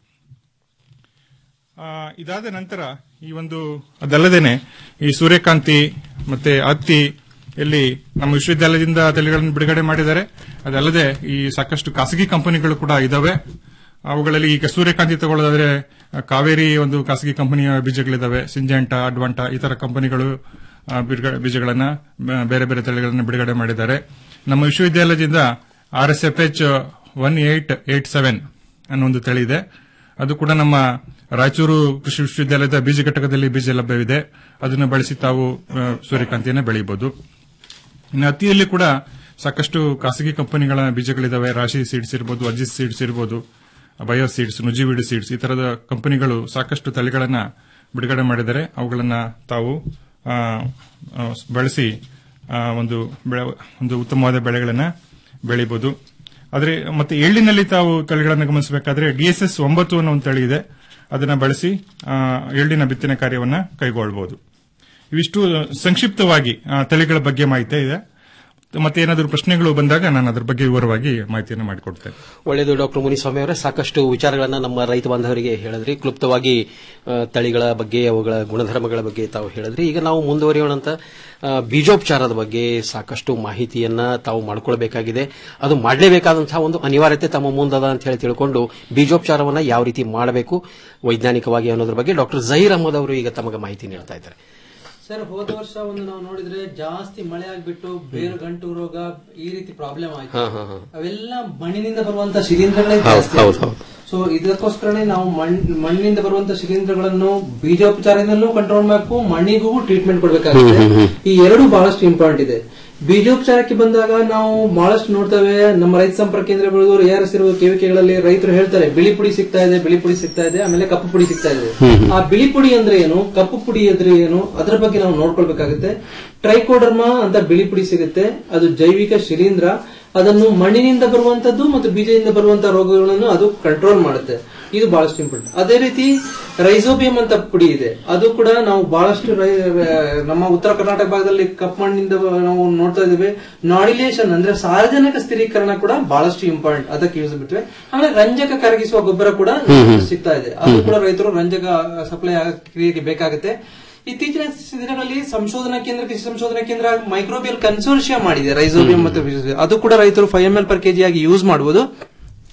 ಆ, ಇದಾದ ನಂತರ ಈ ಒಂದು ಅದಲ್ಲದೇನೆ ಈ ಸೂರ್ಯಕಾಂತಿ ಮತ್ತೆ ಹತ್ತಿ ಎಲ್ಲಿ ನಮ್ಮ ವಿಶ್ವವಿದ್ಯಾಲಯದಿಂದ ತಳಿಗಳನ್ನು ಬಿಡುಗಡೆ ಮಾಡಿದ್ದಾರೆ ಅದಲ್ಲದೆ ಈ ಸಾಕಷ್ಟು ಖಾಸಗಿ ಕಂಪನಿಗಳು ಕೂಡ ಇದಾವೆ ಅವುಗಳಲ್ಲಿ ಈಗ ಸೂರ್ಯಕಾಂತಿ ತಗೊಳ್ಳೋದಾದ್ರೆ ಆ, ಕಾವೇರಿ ಒಂದು ಖಾಸಗಿ ಕಂಪನಿಯ ಬೀಜಗಳಿದಾವೆ ಸಿಂಜೆಂಟ ಅಡ್ವಾಂಟ ಈ ತರ ಕಂಪನಿಗಳು ಆ, ಬಿಡುಗಡೆ- ಬೀಜಗಳನ್ನ ಬ- ಬೇರೆ ಬೇರೆ ತಳಿಗಳನ್ನ ಬಿಡುಗಡೆ ಮಾಡಿದ್ದಾರೆ ನಮ್ಮ ವಿಶ್ವವಿದ್ಯಾಲಯದಿಂದ R S F H one eight eight seven ಅನ್ನೋ ಒಂದು ತಳಿ ಇದೆ ಅದು ಕೂಡ ನಮ್ಮ ರಾಯಚೂರು ಕೃಷಿ ವಿಶ್ವವಿದ್ಯಾಲಯದ ಬೀಜ ಘಟಕದಲ್ಲಿ ಬೀಜ ಲಭ್ಯವಿದೆ ಅದನ್ನು ಬಳಸಿ ತಾವು ಆ, ಸೂರ್ಯಕಾಂತಿಯನ್ನು ಬೆಳೆಯಬಹುದು ಇನ್ನು ಹತ್ತಿಯಲ್ಲಿ ಕೂಡ ಸಾಕಷ್ಟು ಖಾಸಗಿ ಕಂಪನಿಗಳ ಬೀಜಗಳಿದಾವೆ ರಾಶಿ ಸೀಡ್ಸ್ ಇರಬಹುದು ಅಜಿತ್ ಸೀಡ್ಸ್ ಇರಬಹುದು ಬಯೋ ಸೀಡ್ಸ್ ನುಜಿವಿಡು ಸೀಡ್ಸ್ ಈ ತರದ ಕಂಪನಿಗಳು ಸಾಕಷ್ಟು ತಳಿಗಳನ್ನ ಬಿಡುಗಡೆ ಮಾಡಿದ್ದಾರೆ ಅವುಗಳನ್ನ ತಾವು ಆ, ಆ, ಬಳಸಿ ಆ, ಒಂದು ಬೆಳೆ ಒಂದು ಉತ್ತಮವಾದ ಬೆಳೆಗಳನ್ನ ಬೆಳಿಬಹುದು ಆದ್ರೆ ಮತ್ತೆ ಎಳ್ಳಿನಲ್ಲಿ ತಾವು ತಳಿಗಳನ್ನು ಗಮನಿಸಬೇಕಾದ್ರೆ ಡಿಎಸ್ಎಸ್ ಒಂಬತ್ತು ಅನ್ನೋ ಒಂದು ತಳಿ ಇದೆ ಅದನ್ನ ಬಳಸಿ ಆ, ಎಳ್ಳಿನ ಬಿತ್ತನೆ ಕಾರ್ಯವನ್ನ ಕೈಗೊಳ್ಳಬಹುದು ಇವಿಷ್ಟು ಸಂಕ್ಷಿಪ್ತವಾಗಿ ಆ, ತಳಿಗಳ ಬಗ್ಗೆ ಮಾಹಿತಿ ಇದೆ ಮತ್ತೆ ಏನಾದರೂ ಪ್ರಶ್ನೆಗಳು ಬಂದಾಗ ನಾನು ಅದರ ಬಗ್ಗೆ ವಿವರವಾಗಿ ಮಾಹಿತಿಯನ್ನು ಮಾಡಿಕೊಡ್ತೇನೆ ಒಳ್ಳೆಯದು ಡಾಕ್ಟರ್ ಮುನಿಸ್ವಾಮಿ ಅವರೇ ಸಾಕಷ್ಟು ವಿಚಾರಗಳನ್ನ ನಮ್ಮ ರೈತ ಬಾಂಧವರಿಗೆ ಹೇಳಿದ್ರಿ ಕ್ಲುಪ್ತವಾಗಿ ಆ, ತಳಿಗಳ ಬಗ್ಗೆ ಅವುಗಳ ಗುಣಧರ್ಮಗಳ ಬಗ್ಗೆ ತಾವು ಹೇಳಿದ್ರಿ ಈಗ ನಾವು ಮುಂದುವರಿಯೋಣ ಅಂತ ಆ, ಬೀಜೋಪಚಾರದ ಬಗ್ಗೆ ಸಾಕಷ್ಟು ಮಾಹಿತಿಯನ್ನ ತಾವು ಮಾಡ್ಕೊಳ್ಬೇಕಾಗಿದೆ ಅದು ಮಾಡಲೇಬೇಕಾದಂತಹ ಒಂದು ಅನಿವಾರ್ಯತೆ ತಮ್ಮ ಮುಂದದ ಅಂತ ಹೇಳಿ ತಿಳ್ಕೊಂಡು ಬೀಜೋಪಚಾರವನ್ನ ಯಾವ ರೀತಿ ಮಾಡಬೇಕು ವೈಜ್ಞಾನಿಕವಾಗಿ ಅನ್ನೋದ್ರ ಬಗ್ಗೆ ಡಾಕ್ಟರ್ ಜಹೀರ್ ಅಹಮದ್ ಅವರು ಈಗ ತಮಗೆ ಮಾಹಿತಿ ನೀಡ್ತಾ ಇದ್ದಾರೆ ಸರ್ ಹೋದ ವರ್ಷ ಒಂದು ನಾವು ನೋಡಿದ್ರೆ ಜಾಸ್ತಿ ಮಳೆ ಆಗ್ಬಿಟ್ಟು ಬೇರು ಗಂಟು ರೋಗ ಈ ರೀತಿ ಪ್ರಾಬ್ಲಮ್ ಆಯ್ತು ಹಾ, ಹಾ, ಹಾ. ಅವೆಲ್ಲ ಮಣ್ಣಿನಿಂದ ಬರುವಂತ ಶಿಲೀಂಧ್ರಗಳೇ ಹೌದು, ಜಾಸ್ತಿ ಹೌದು, ಆಯ್ತು. ಸೊ ಇದಕ್ಕೋಸ್ಕರನೇ ನಾವು ಮಣ್- ಮಣ್ಣಿನಿಂದ ಬರುವಂತ ಶಿಲೀಂಧ್ರಗಳನ್ನು ಬೀಜೋಪಚಾರದಿಂದಲೂ ಕಂಟ್ರೋಲ್ ಮಾಡಬೇಕು ಮಣ್ಣಿಗೂ ಟ್ರೀಟ್ಮೆಂಟ್ ಕೊಡಬೇಕಾಗುತ್ತೆ ಹ್ಮ್, ಹ್ಮ್, ಈ ಎರಡು ಬಹಳಷ್ಟು ಇಂಪಾರ್ಟೆಂಟ್ ಇದೆ ಬೀಜೋಪಚಾರಕ್ಕೆ ಬಂದಾಗ ನಾವು ಬಹಳಷ್ಟು ನೋಡ್ತೇವೆ ನಮ್ಮ ರೈತ ಸಂಪರ್ಕ ಕೇಂದ್ರಗಳು ಎಆರ್ಎಸ್ ಇರುವ ಕೇವಿಕೆಗಳಲ್ಲಿ ರೈತರು ಹೇಳ್ತಾರೆ ಬಿಳಿ ಪುಡಿ ಸಿಗ್ತಾ ಇದೆ ಬಿಳಿ ಪುಡಿ ಸಿಗ್ತಾ ಇದೆ ಆಮೇಲೆ ಕಪ್ಪು ಪುಡಿ ಸಿಗ್ತಾ ಇದೆ ಆ ಬಿಳಿ ಪುಡಿ ಅಂದ್ರೆ ಏನು ಕಪ್ಪು ಪುಡಿ ಅಂದ್ರೆ ಏನು ಅದರ ಬಗ್ಗೆ ನಾವು ನೋಡ್ಕೊಳ್ಬೇಕಾಗುತ್ತೆ ಟ್ರೈಕೋಡರ್ಮಾ ಅಂತ ಬಿಳಿ ಪುಡಿ ಸಿಗುತ್ತೆ ಅದು ಜೈವಿಕ ಶಿಲೀಂಧ್ರ ಅದನ್ನು ಮಣ್ಣಿನಿಂದ ಬರುವಂತದ್ದು ಮತ್ತು ಬೀಜದಿಂದ ಬರುವಂತಹ ರೋಗಗಳನ್ನು ಅದು ಕಂಟ್ರೋಲ್ ಮಾಡುತ್ತೆ ಇದು ಬಹಳಷ್ಟು ಇಂಪಾರ್ಟೆಂಟ್ ಅದೇ ರೀತಿ ರೈಸೋಬಿಯಂ ಅಂತ ಪುಡಿ ಇದೆ ಅದು ಕೂಡ ನಾವು ಬಹಳಷ್ಟು ರೈ- ನಮ್ಮ ಉತ್ತರ ಕರ್ನಾಟಕ ಭಾಗದಲ್ಲಿ ಕಪ್ಪು ಮಣ್ಣಿಂದ ನಾವು ನೋಡ್ತಾ ಇದ್ದೇವೆ ನಾಡಿಲೇಷನ್ ಅಂದ್ರೆ ಸಾರ್ವಜನಿಕ ಸ್ಥಿರೀಕರಣ ಕೂಡ ಬಹಳಷ್ಟು ಇಂಪಾರ್ಟೆಂಟ್ ಅದಕ್ಕೆ ಯೂಸ್ ಬಿಟ್ವೆ ಆಮೇಲೆ ರಂಜಕ ಕರಗಿಸುವ ಗೊಬ್ಬರ ಕೂಡ ಸಿಗ್ತಾ ಇದೆ ಅದು ಕೂಡ ರೈತರು ರಂಜಕ ಸಪ್ಲೈ ಕ್ರಿಯೆಗೆ ಬೇಕಾಗುತ್ತೆ ಇತ್ತೀಚಿನ ದಿನಗಳಲ್ಲಿ ಸಂಶೋಧನಾ ಕೇಂದ್ರ ಕೃಷಿ ಸಂಶೋಧನಾ ಕೇಂದ್ರ ಮೈಕ್ರೋಬಿಯಲ್ ಕನ್ಸೋರ್ಷಿಯಾ ಮಾಡಿದೆ ರೈಸೋಬಿಯಂ ಮತ್ತು ವಿಶೇಷ- ಅದು ಕೂಡ ರೈತರು five M L per K G use ಮಾಡಬಹುದು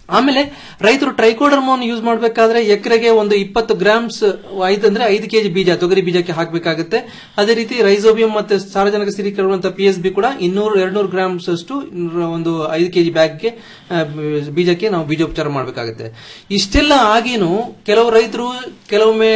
ಆಮೇಲೆ ರೈತರು ಟ್ರೈಕೋಡರ್ಮೋನ್ ಯೂಸ್ ಮಾಡಬೇಕಾದ್ರೆ ಎಕರೆಗೆ ಒಂದು ಇಪ್ಪತ್ತು ಗ್ರಾಮ್ಸ್ ಐದಂದ್ರೆ ಐದು ಕೆಜಿ ಬೀಜ ತೊಗರಿ ಬೀಜಕ್ಕೆ ಹಾಕಬೇಕಾಗುತ್ತೆ ಅದೇ ರೀತಿ ರೈಸೋಬಿಯಂ ಮತ್ತೆ ಸಾರ್ವಜನಿಕ ಸ್ಥಿರೀಕರಣವಂತ ಪಿ ಎಸ್ ಬಿ ಕೂಡ ಇನ್ನೂರು ಎರಡ್ನೂರು ಗ್ರಾಮ್ಸ್ ಅಷ್ಟು ಒಂದು ಐದು ಕೆಜಿ ಬ್ಯಾಗ್ಗೆ ಬೀಜಕ್ಕೆ ನಾವು ಬೀಜೋಪಚಾರ ಮಾಡಬೇಕಾಗುತ್ತೆ ಇಷ್ಟೆಲ್ಲ ಆಗೇನು ಕೆಲವು ರೈತರು ಕೆಲವೊಮ್ಮೆ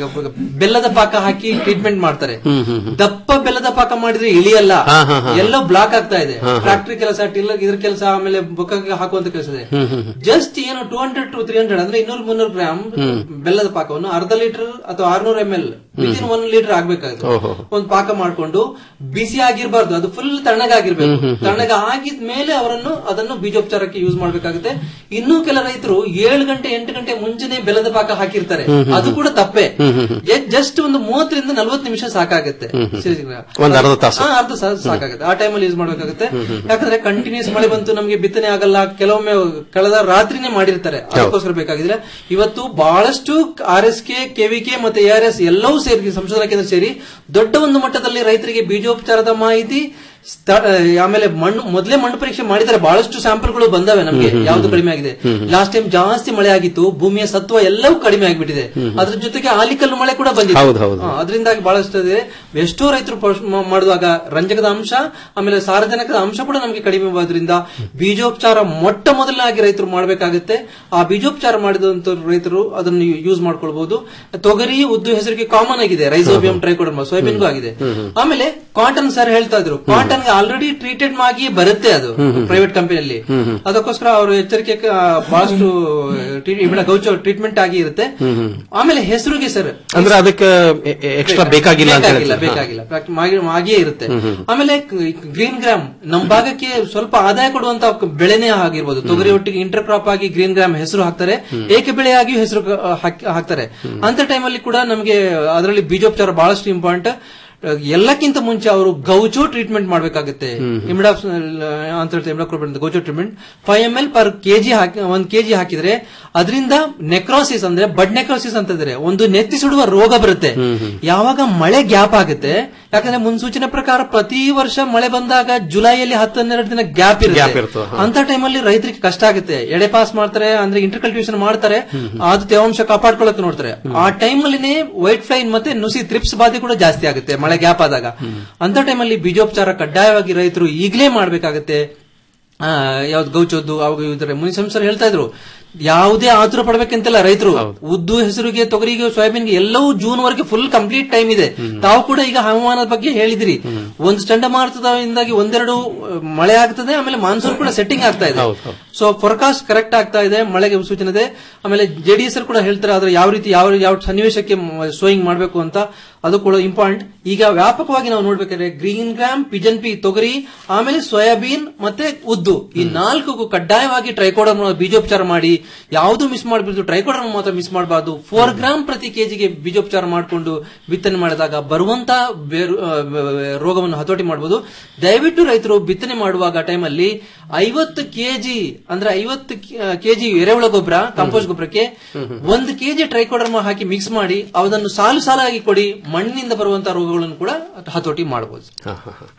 ಬೆಲ್ಲದ ಪಾಕ ಹಾಕಿ ಟ್ರೀಟ್ಮೆಂಟ್ ಮಾಡ್ತಾರೆ ದಪ್ಪ ಬೆಲ್ಲದ ಪಾಕ ಮಾಡಿದ್ರೆ ಇಳಿಯಲ್ಲ ಎಲ್ಲೋ ಬ್ಲಾಕ್ ಆಗ್ತಾ ಇದೆ ಫ್ಯಾಕ್ಟ್ರಿ ಕೆಲಸ ಟಿಲ್ಲರ್ ಇದ್ರ ಕೆಲಸ ಆಮೇಲೆ ಬೊಕ್ಕಗೆ ಹಾಕುವಂತ ಕೆಲಸ ಇದೆ ಜಸ್ಟ್ ಏನು two hundred to three hundred ಅಂದ್ರೆ ಇನ್ನೂರು ಮುನ್ನೂರು ಗ್ರಾಮ್ ಬೆಲ್ಲದ ಪಾಕವನ್ನು ಅರ್ಧ ಲೀಟರ್ ಅಥವಾ ಆರ್ನೂರು M L within one litre ಆಗ್ಬೇಕಾಗುತ್ತೆ ಒಂದು ಪಾಕ ಮಾಡ್ಕೊಂಡು ಬಿಸಿ ಆಗಿರ್ಬಾರ್ದು ಅದು ಫುಲ್ ತಣ್ಣಗಾಗಿರ್ಬೇಕು ತಣ್ಣಗ ಆಗಿದ ಮೇಲೆ ಅವರನ್ನು ಅದನ್ನು ಬೀಜೋಪಚಾರಕ್ಕೆ ಯೂಸ್ ಮಾಡ್ಬೇಕಾಗುತ್ತೆ ಇನ್ನೂ ಕೆಲ ರೈತರು ಏಳು ಗಂಟೆ ಎಂಟು ಗಂಟೆ ಮುಂಚೆನೆ ಬೆಲ್ಲದ ಪಾಕ ಹಾಕಿರ್ತಾರೆ ಅದು ಕೂಡ ತಪ್ಪೆ ಜಸ್ಟ್ ಒಂದು ಮೂವತ್ತರಿಂದ ನಲ್ವತ್ತು ನಿಮಿಷ ಸಾಕಾಗುತ್ತೆ ಒಂದ್ ಅರ್ಧ ತಾಸು. ಹಾ, ಅರ್ಧ ಸಾ- ಸಾಕಾಗುತ್ತೆ ಆ ಟೈಮಲ್ಲಿ ಯೂಸ್ ಮಾಡ್ಬೇಕಾಗುತ್ತೆ ಯಾಕಂದ್ರೆ ಕಂಟಿನ್ಯೂಸ್ ಮಳೆ ಬಂತು ನಮಗೆ ಬಿತ್ತನೆ ಆಗಲ್ಲ ಕೆಲವೊಮ್ಮೆ ಕಳೆದ ರಾತ್ರಿನೇ ಮಾಡಿರ್ತಾರೆ ಅದಕ್ಕೋಸ್ಕರ ಬೇಕಾಗಿದ್ರೆ ಇವತ್ತು ಬಹಳಷ್ಟು ಆರ್ ಎಸ್ ಕೆ ಕೆವಿಕೆ ಮತ್ತೆ ಎ ಆರ್ ಎಸ್ ಎಲ್ಲವೂ ಸೇರಿ ಸಂಶೋಧನಾ ಕೇಂದ್ರ ಸೇರಿ ದೊಡ್ಡ ಒಂದು ಮಟ್ಟದಲ್ಲಿ ರೈತರಿಗೆ ಬೀಜೋಪಚಾರದ ಮಾಹಿತಿ ಸ್ಥ- ಆಮೇಲೆ ಮಣ್ಣು ಮೊದಲೇ ಮಣ್ಣು ಪರೀಕ್ಷೆ ಮಾಡಿದ್ದಾರೆ ಬಹಳಷ್ಟು ಸ್ಯಾಂಪಲ್ಗಳು ಬಂದವೆ ನಮಗೆ ಯಾವ್ದು ಕಡಿಮೆ ಆಗಿದೆ ಲಾಸ್ಟ್ ಟೈಮ್ ಜಾಸ್ತಿ ಮಳೆ ಆಗಿತ್ತು ಭೂಮಿಯ ಸತ್ವ ಎಲ್ಲವೂ ಕಡಿಮೆ ಆಗಿಬಿಟ್ಟಿದೆ ಅದ್ರ ಜೊತೆಗೆ ಆಲಿಕಲ್ಲು ಮಳೆ ಕೂಡ ಬಂದಿದೆ ಹೌದು, ಹೌದು. ಹಾ, ಅದರಿಂದಾಗಿ ಬಹಳಷ್ಟು ಇದೆ ಎಷ್ಟೋ ರೈತರು ಪೋಷ್- ಮಾ- ಮಾಡುವಾಗ ರಂಜಕದ ಅಂಶ ಆಮೇಲೆ ಸಾರಜನಕದ ಅಂಶ ಕೂಡ ನಮಗೆ ಕಡಿಮೆ ಆದ್ರಿಂದ ಬೀಜೋಪಚಾರ ಮೊಟ್ಟ ಮೊದಲನಾಗಿ ರೈತರು ಮಾಡಬೇಕಾಗುತ್ತೆ ಆ ಬೀಜೋಪಚಾರ ಮಾಡಿದಂತ ರೈತರು ಅದನ್ನು ಯೂಸ್ ಮಾಡ್ಕೊಳ್ಬಹುದು ತೊಗರಿ ಉದ್ದು ಹೆಸರಿಗೆ ಕಾಮನ್ ಆಗಿದೆ ರೈಸೋಬಿಯಂ ಟ್ರೈಕೋಡರ್ಮ ಸೋಯಾಬೀನ್ಗೂ ಆಗಿದೆ ಆಮೇಲೆ ಕಾಟನ್ ಸರ್ ಹೇಳ್ತಾ ಇದ್ರು ಕಾಟನ್ ಆಲ್ರೆಡಿ ಟ್ರೀಟೆಡ್ ಆಗಿ ಬರುತ್ತೆ ಅದು ಪ್ರೈವೇಟ್ ಕಂಪನಿಯಲ್ಲಿ ಅದಕ್ಕೋಸ್ಕರ ಅವರು ಎಚ್ಚರಿಕೆ ಕ- ಬಹಳಷ್ಟು ಟ್ರೀ- ಇವಳ ಗೌಚ ಟ್ರೀಟ್ಮೆಂಟ್ ಆಗಿ ಇರುತ್ತೆ ಆಮೇಲೆ ಹೆಸರಿಗೆ ಸರ್ ಅಂದ್ರೆ ಅದಕ್ಕೆ ಎಕ್ಸ್ಟ್ರಾ ಬೇಕಾಗಿಲ್ಲ ಅಂತ ಬೇಕಾಗಿಲ್ಲ ಹೇಳ್ತಾರೆ. ಬೇಕಾಗಿಲ್ಲ ಪ್ರಾಕ್- ಮಾಗಿ- ಆಗಿಯೇ ಇರುತ್ತೆ ಆಮೇಲೆ ಗ್ರೀನ್ ಗ್ರಾಮ್ ನಮ್ ಭಾಗಕ್ಕೆ ಸ್ವಲ್ಪ ಆದಾಯ ಕೊಡುವಂತ ಬೆಳೆನೇ ಆಗಿರ್ಬೋದು ತೊಗರಿ ಒಟ್ಟಿಗೆ ಇಂಟರ್ ಕ್ರಾಪ್ ಆಗಿ ಗ್ರೀನ್ ಗ್ರಾಮ್ ಹೆಸರು ಹಾಕ್ತಾರೆ ಏಕ ಬೆಳೆಯಾಗಿಯೂ ಹೆಸರು ಹಾಕ್- ಹಾಕ್ತಾರೆ ಅಂತ ಟೈಮಲ್ಲಿ ಕೂಡ ನಮಗೆ ಅದರಲ್ಲಿ ಬೀಜೋಪಚಾರ ಬಹಳಷ್ಟು ಇಂಪಾರ್ಟೆಂಟ್ ಎಲ್ಲಕ್ಕಿಂತ ಮುಂಚೆ ಅವರು ಗೌಚೋ ಟ್ರೀಟ್ಮೆಂಟ್ ಮಾಡಬೇಕಾಗುತ್ತೆ ಇಮಿಡಾಫ್ ಅಂತ ಹೇಳ್ತಾರೆ ಇಮಿಡಾಕ್ರೋಪಿಡ್ ಅಂತ Gaucho treatment five M L per K G ಒಂದ್ ಕೆಜಿ ಹಾಕಿದ್ರೆ ಅದರಿಂದ ನೆಕ್ರೋಸಿಸ್ ಅಂದ್ರೆ ಬಡ್ ನೆಕ್ರೋಸಿಸ್ ಅಂತ ಇದ್ರೆ ಒಂದು ನೆತ್ತಿ ಸುಡುವ ರೋಗ ಬರುತ್ತೆ ಯಾವಾಗ ಮಳೆ ಗ್ಯಾಪ್ ಆಗುತ್ತೆ ಯಾಕಂದ್ರೆ ಮುನ್ಸೂಚನೆ ಪ್ರಕಾರ ಪ್ರತಿ ವರ್ಷ ಮಳೆ ಬಂದಾಗ ಜುಲೈಯಲ್ಲಿ ಹತ್ತೆರಡು ದಿನ ಗ್ಯಾಪ್ Gap ಇರುತ್ತೆ ಇರುತ್ತೆ, ಹಾ. ಅಂತ ಟೈಮಲ್ಲಿ ರೈತರಿಗೆ ಕಷ್ಟ ಆಗುತ್ತೆ ಎಡೆ ಪಾಸ್ ಮಾಡ್ತಾರೆ ಅಂದ್ರೆ ಇಂಟರ್ ಕಲ್ಟಿವೇಶನ್ ಮಾಡ್ತಾರೆ ಅದು ತೇವಾಂಶ ಕಾಪಾಡ್ಕೊಳ್ಳಕ್ಕೆ ನೋಡ್ತಾರೆ ಆ ಟೈಮಲ್ಲಿನೇ ವೈಟ್ ಫ್ಲೈನ್ ಮತ್ತೆ ನುಸಿ ತ್ರಿಪ್ಸ್ ಬಾಧೆ ಕೂಡ ಜಾಸ್ತಿ ಆಗುತ್ತೆ ಮಳೆ ಗ್ಯಾಪ್ ಆದಾಗ ಅಂತ ಟೈಮಲ್ಲಿ ಬೀಜೋಪಚಾರ ಕಡ್ಡಾಯವಾಗಿ ರೈತರು ಈಗಲೇ ಮಾಡ್ಬೇಕಾಗತ್ತೆ ಆ, ಯಾವ್ದು ಗೌಚೋದ್ದು ಅವಾಗ ಇದ್ರೆ ಮುನಿಸಂ ಸರ್ ಹೇಳ್ತಾ ಇದ್ರು ಯಾವುದೇ ಆತುರ ಪಡ್ಬೇಕಂತಿಲ್ಲ ರೈತರು ಉದ್ದು ಹೆಸರಿಗೆ ತೊಗರಿಗೆ ಸೋಯಾಬೀನ್ಗೆ ಎಲ್ಲವೂ ಜೂನ್ ವರೆಗೆ ಫುಲ್ ಕಂಪ್ಲೀಟ್ ಟೈಮ್ ಇದೆ ತಾವು ಕೂಡ ಈಗ ಹವಾಮಾನದ ಬಗ್ಗೆ ಹೇಳಿದಿರಿ ಒಂದು ಚಂಡಮಾರುತದಿಂದಾಗಿ ಒಂದೆರಡು ಆ, ಮಳೆ ಆಗ್ತದೆ ಆಮೇಲೆ ಮಾನ್ಸೂನ್ ಕೂಡ ಸೆಟ್ಟಿಂಗ್ ಆಗ್ತಾ ಇದೆ ಸೊ ಫೋರ್ಕಾಸ್ಟ್ ಕರೆಕ್ಟ್ ಆಗ್ತಾ ಇದೆ ಮಳೆಗೆ ಸೂಚನೆ ಇದೆ ಆಮೇಲೆ ಜೆಡಿಎಸ್ ಕೂಡ ಹೇಳ್ತಾರೆ ಆದ್ರೆ ಯಾವ ರೀತಿ ಯಾವ ಯಾವ ಸನ್ನಿವೇಶಕ್ಕೆ ಸೋಯಿಂಗ್ ಮಾಡಬೇಕು ಅಂತ ಅದು ಕೂಡ ಇಂಪಾರ್ಟೆಂಟ್ ಈಗ ವ್ಯಾಪಕವಾಗಿ ನಾವು ನೋಡ್ಬೇಕಾದ್ರೆ ಗ್ರೀನ್ ಗ್ರಾಮ್ ಪಿಜನ್ ಪಿ ತೊಗರಿ ಆಮೇಲೆ ಸೋಯಾಬೀನ್ ಮತ್ತೆ ಉದ್ದು ಈ ನಾಲ್ಕು ಕಡ್ಡಾಯವಾಗಿ ಟ್ರೈಕೋಡರ್ಮ್ ಬೀಜೋಪಚಾರ ಮಾಡಿ ಯಾವುದು ಮಿಸ್ ಮಾಡಬಾರ್ದು ಟ್ರೈಕೋಡರ್ಮ್ ಮಾತ್ರ ಮಿಸ್ ಮಾಡಬಾರ್ದು ಫೋರ್ ಗ್ರಾಮ್ ಪ್ರತಿ ಕೆಜಿಗೆ ಬೀಜೋಪಚಾರ ಮಾಡಿಕೊಂಡು ಬಿತ್ತನೆ ಮಾಡಿದಾಗ ಬರುವಂತ ಬೇರು ಆ, ರೋಗವನ್ನು ಹತೋಟಿ ಮಾಡಬಹುದು ದಯವಿಟ್ಟು ರೈತರು ಬಿತ್ತನೆ ಮಾಡುವಾಗ ಟೈಮಲ್ಲಿ ಐವತ್ತು ಕೆಜಿ ಅಂದ್ರೆ ಐವತ್ತು ಕೆಜಿ ಎರೆಹುಳ ಗೊಬ್ಬರ ಕಾಂಪೋಸ್ಟ್ ಗೊಬ್ಬರಕ್ಕೆ ಒಂದು ಕೆಜಿ ಟ್ರೈಕೋಡರ್ಮ ಹಾಕಿ ಮಿಕ್ಸ್ ಮಾಡಿ ಅದನ್ನು ಸಾಲು ಸಾಲಾಗಿ ಕೊಡಿ ಮಣ್ಣಿನಿಂದ ಬರುವಂತಹ ರೋಗಗಳನ್ನು ಕೂಡ ಹತೋಟಿ ಮಾಡಬಹುದು ಹಾ, ಹಾ, ಹಾ.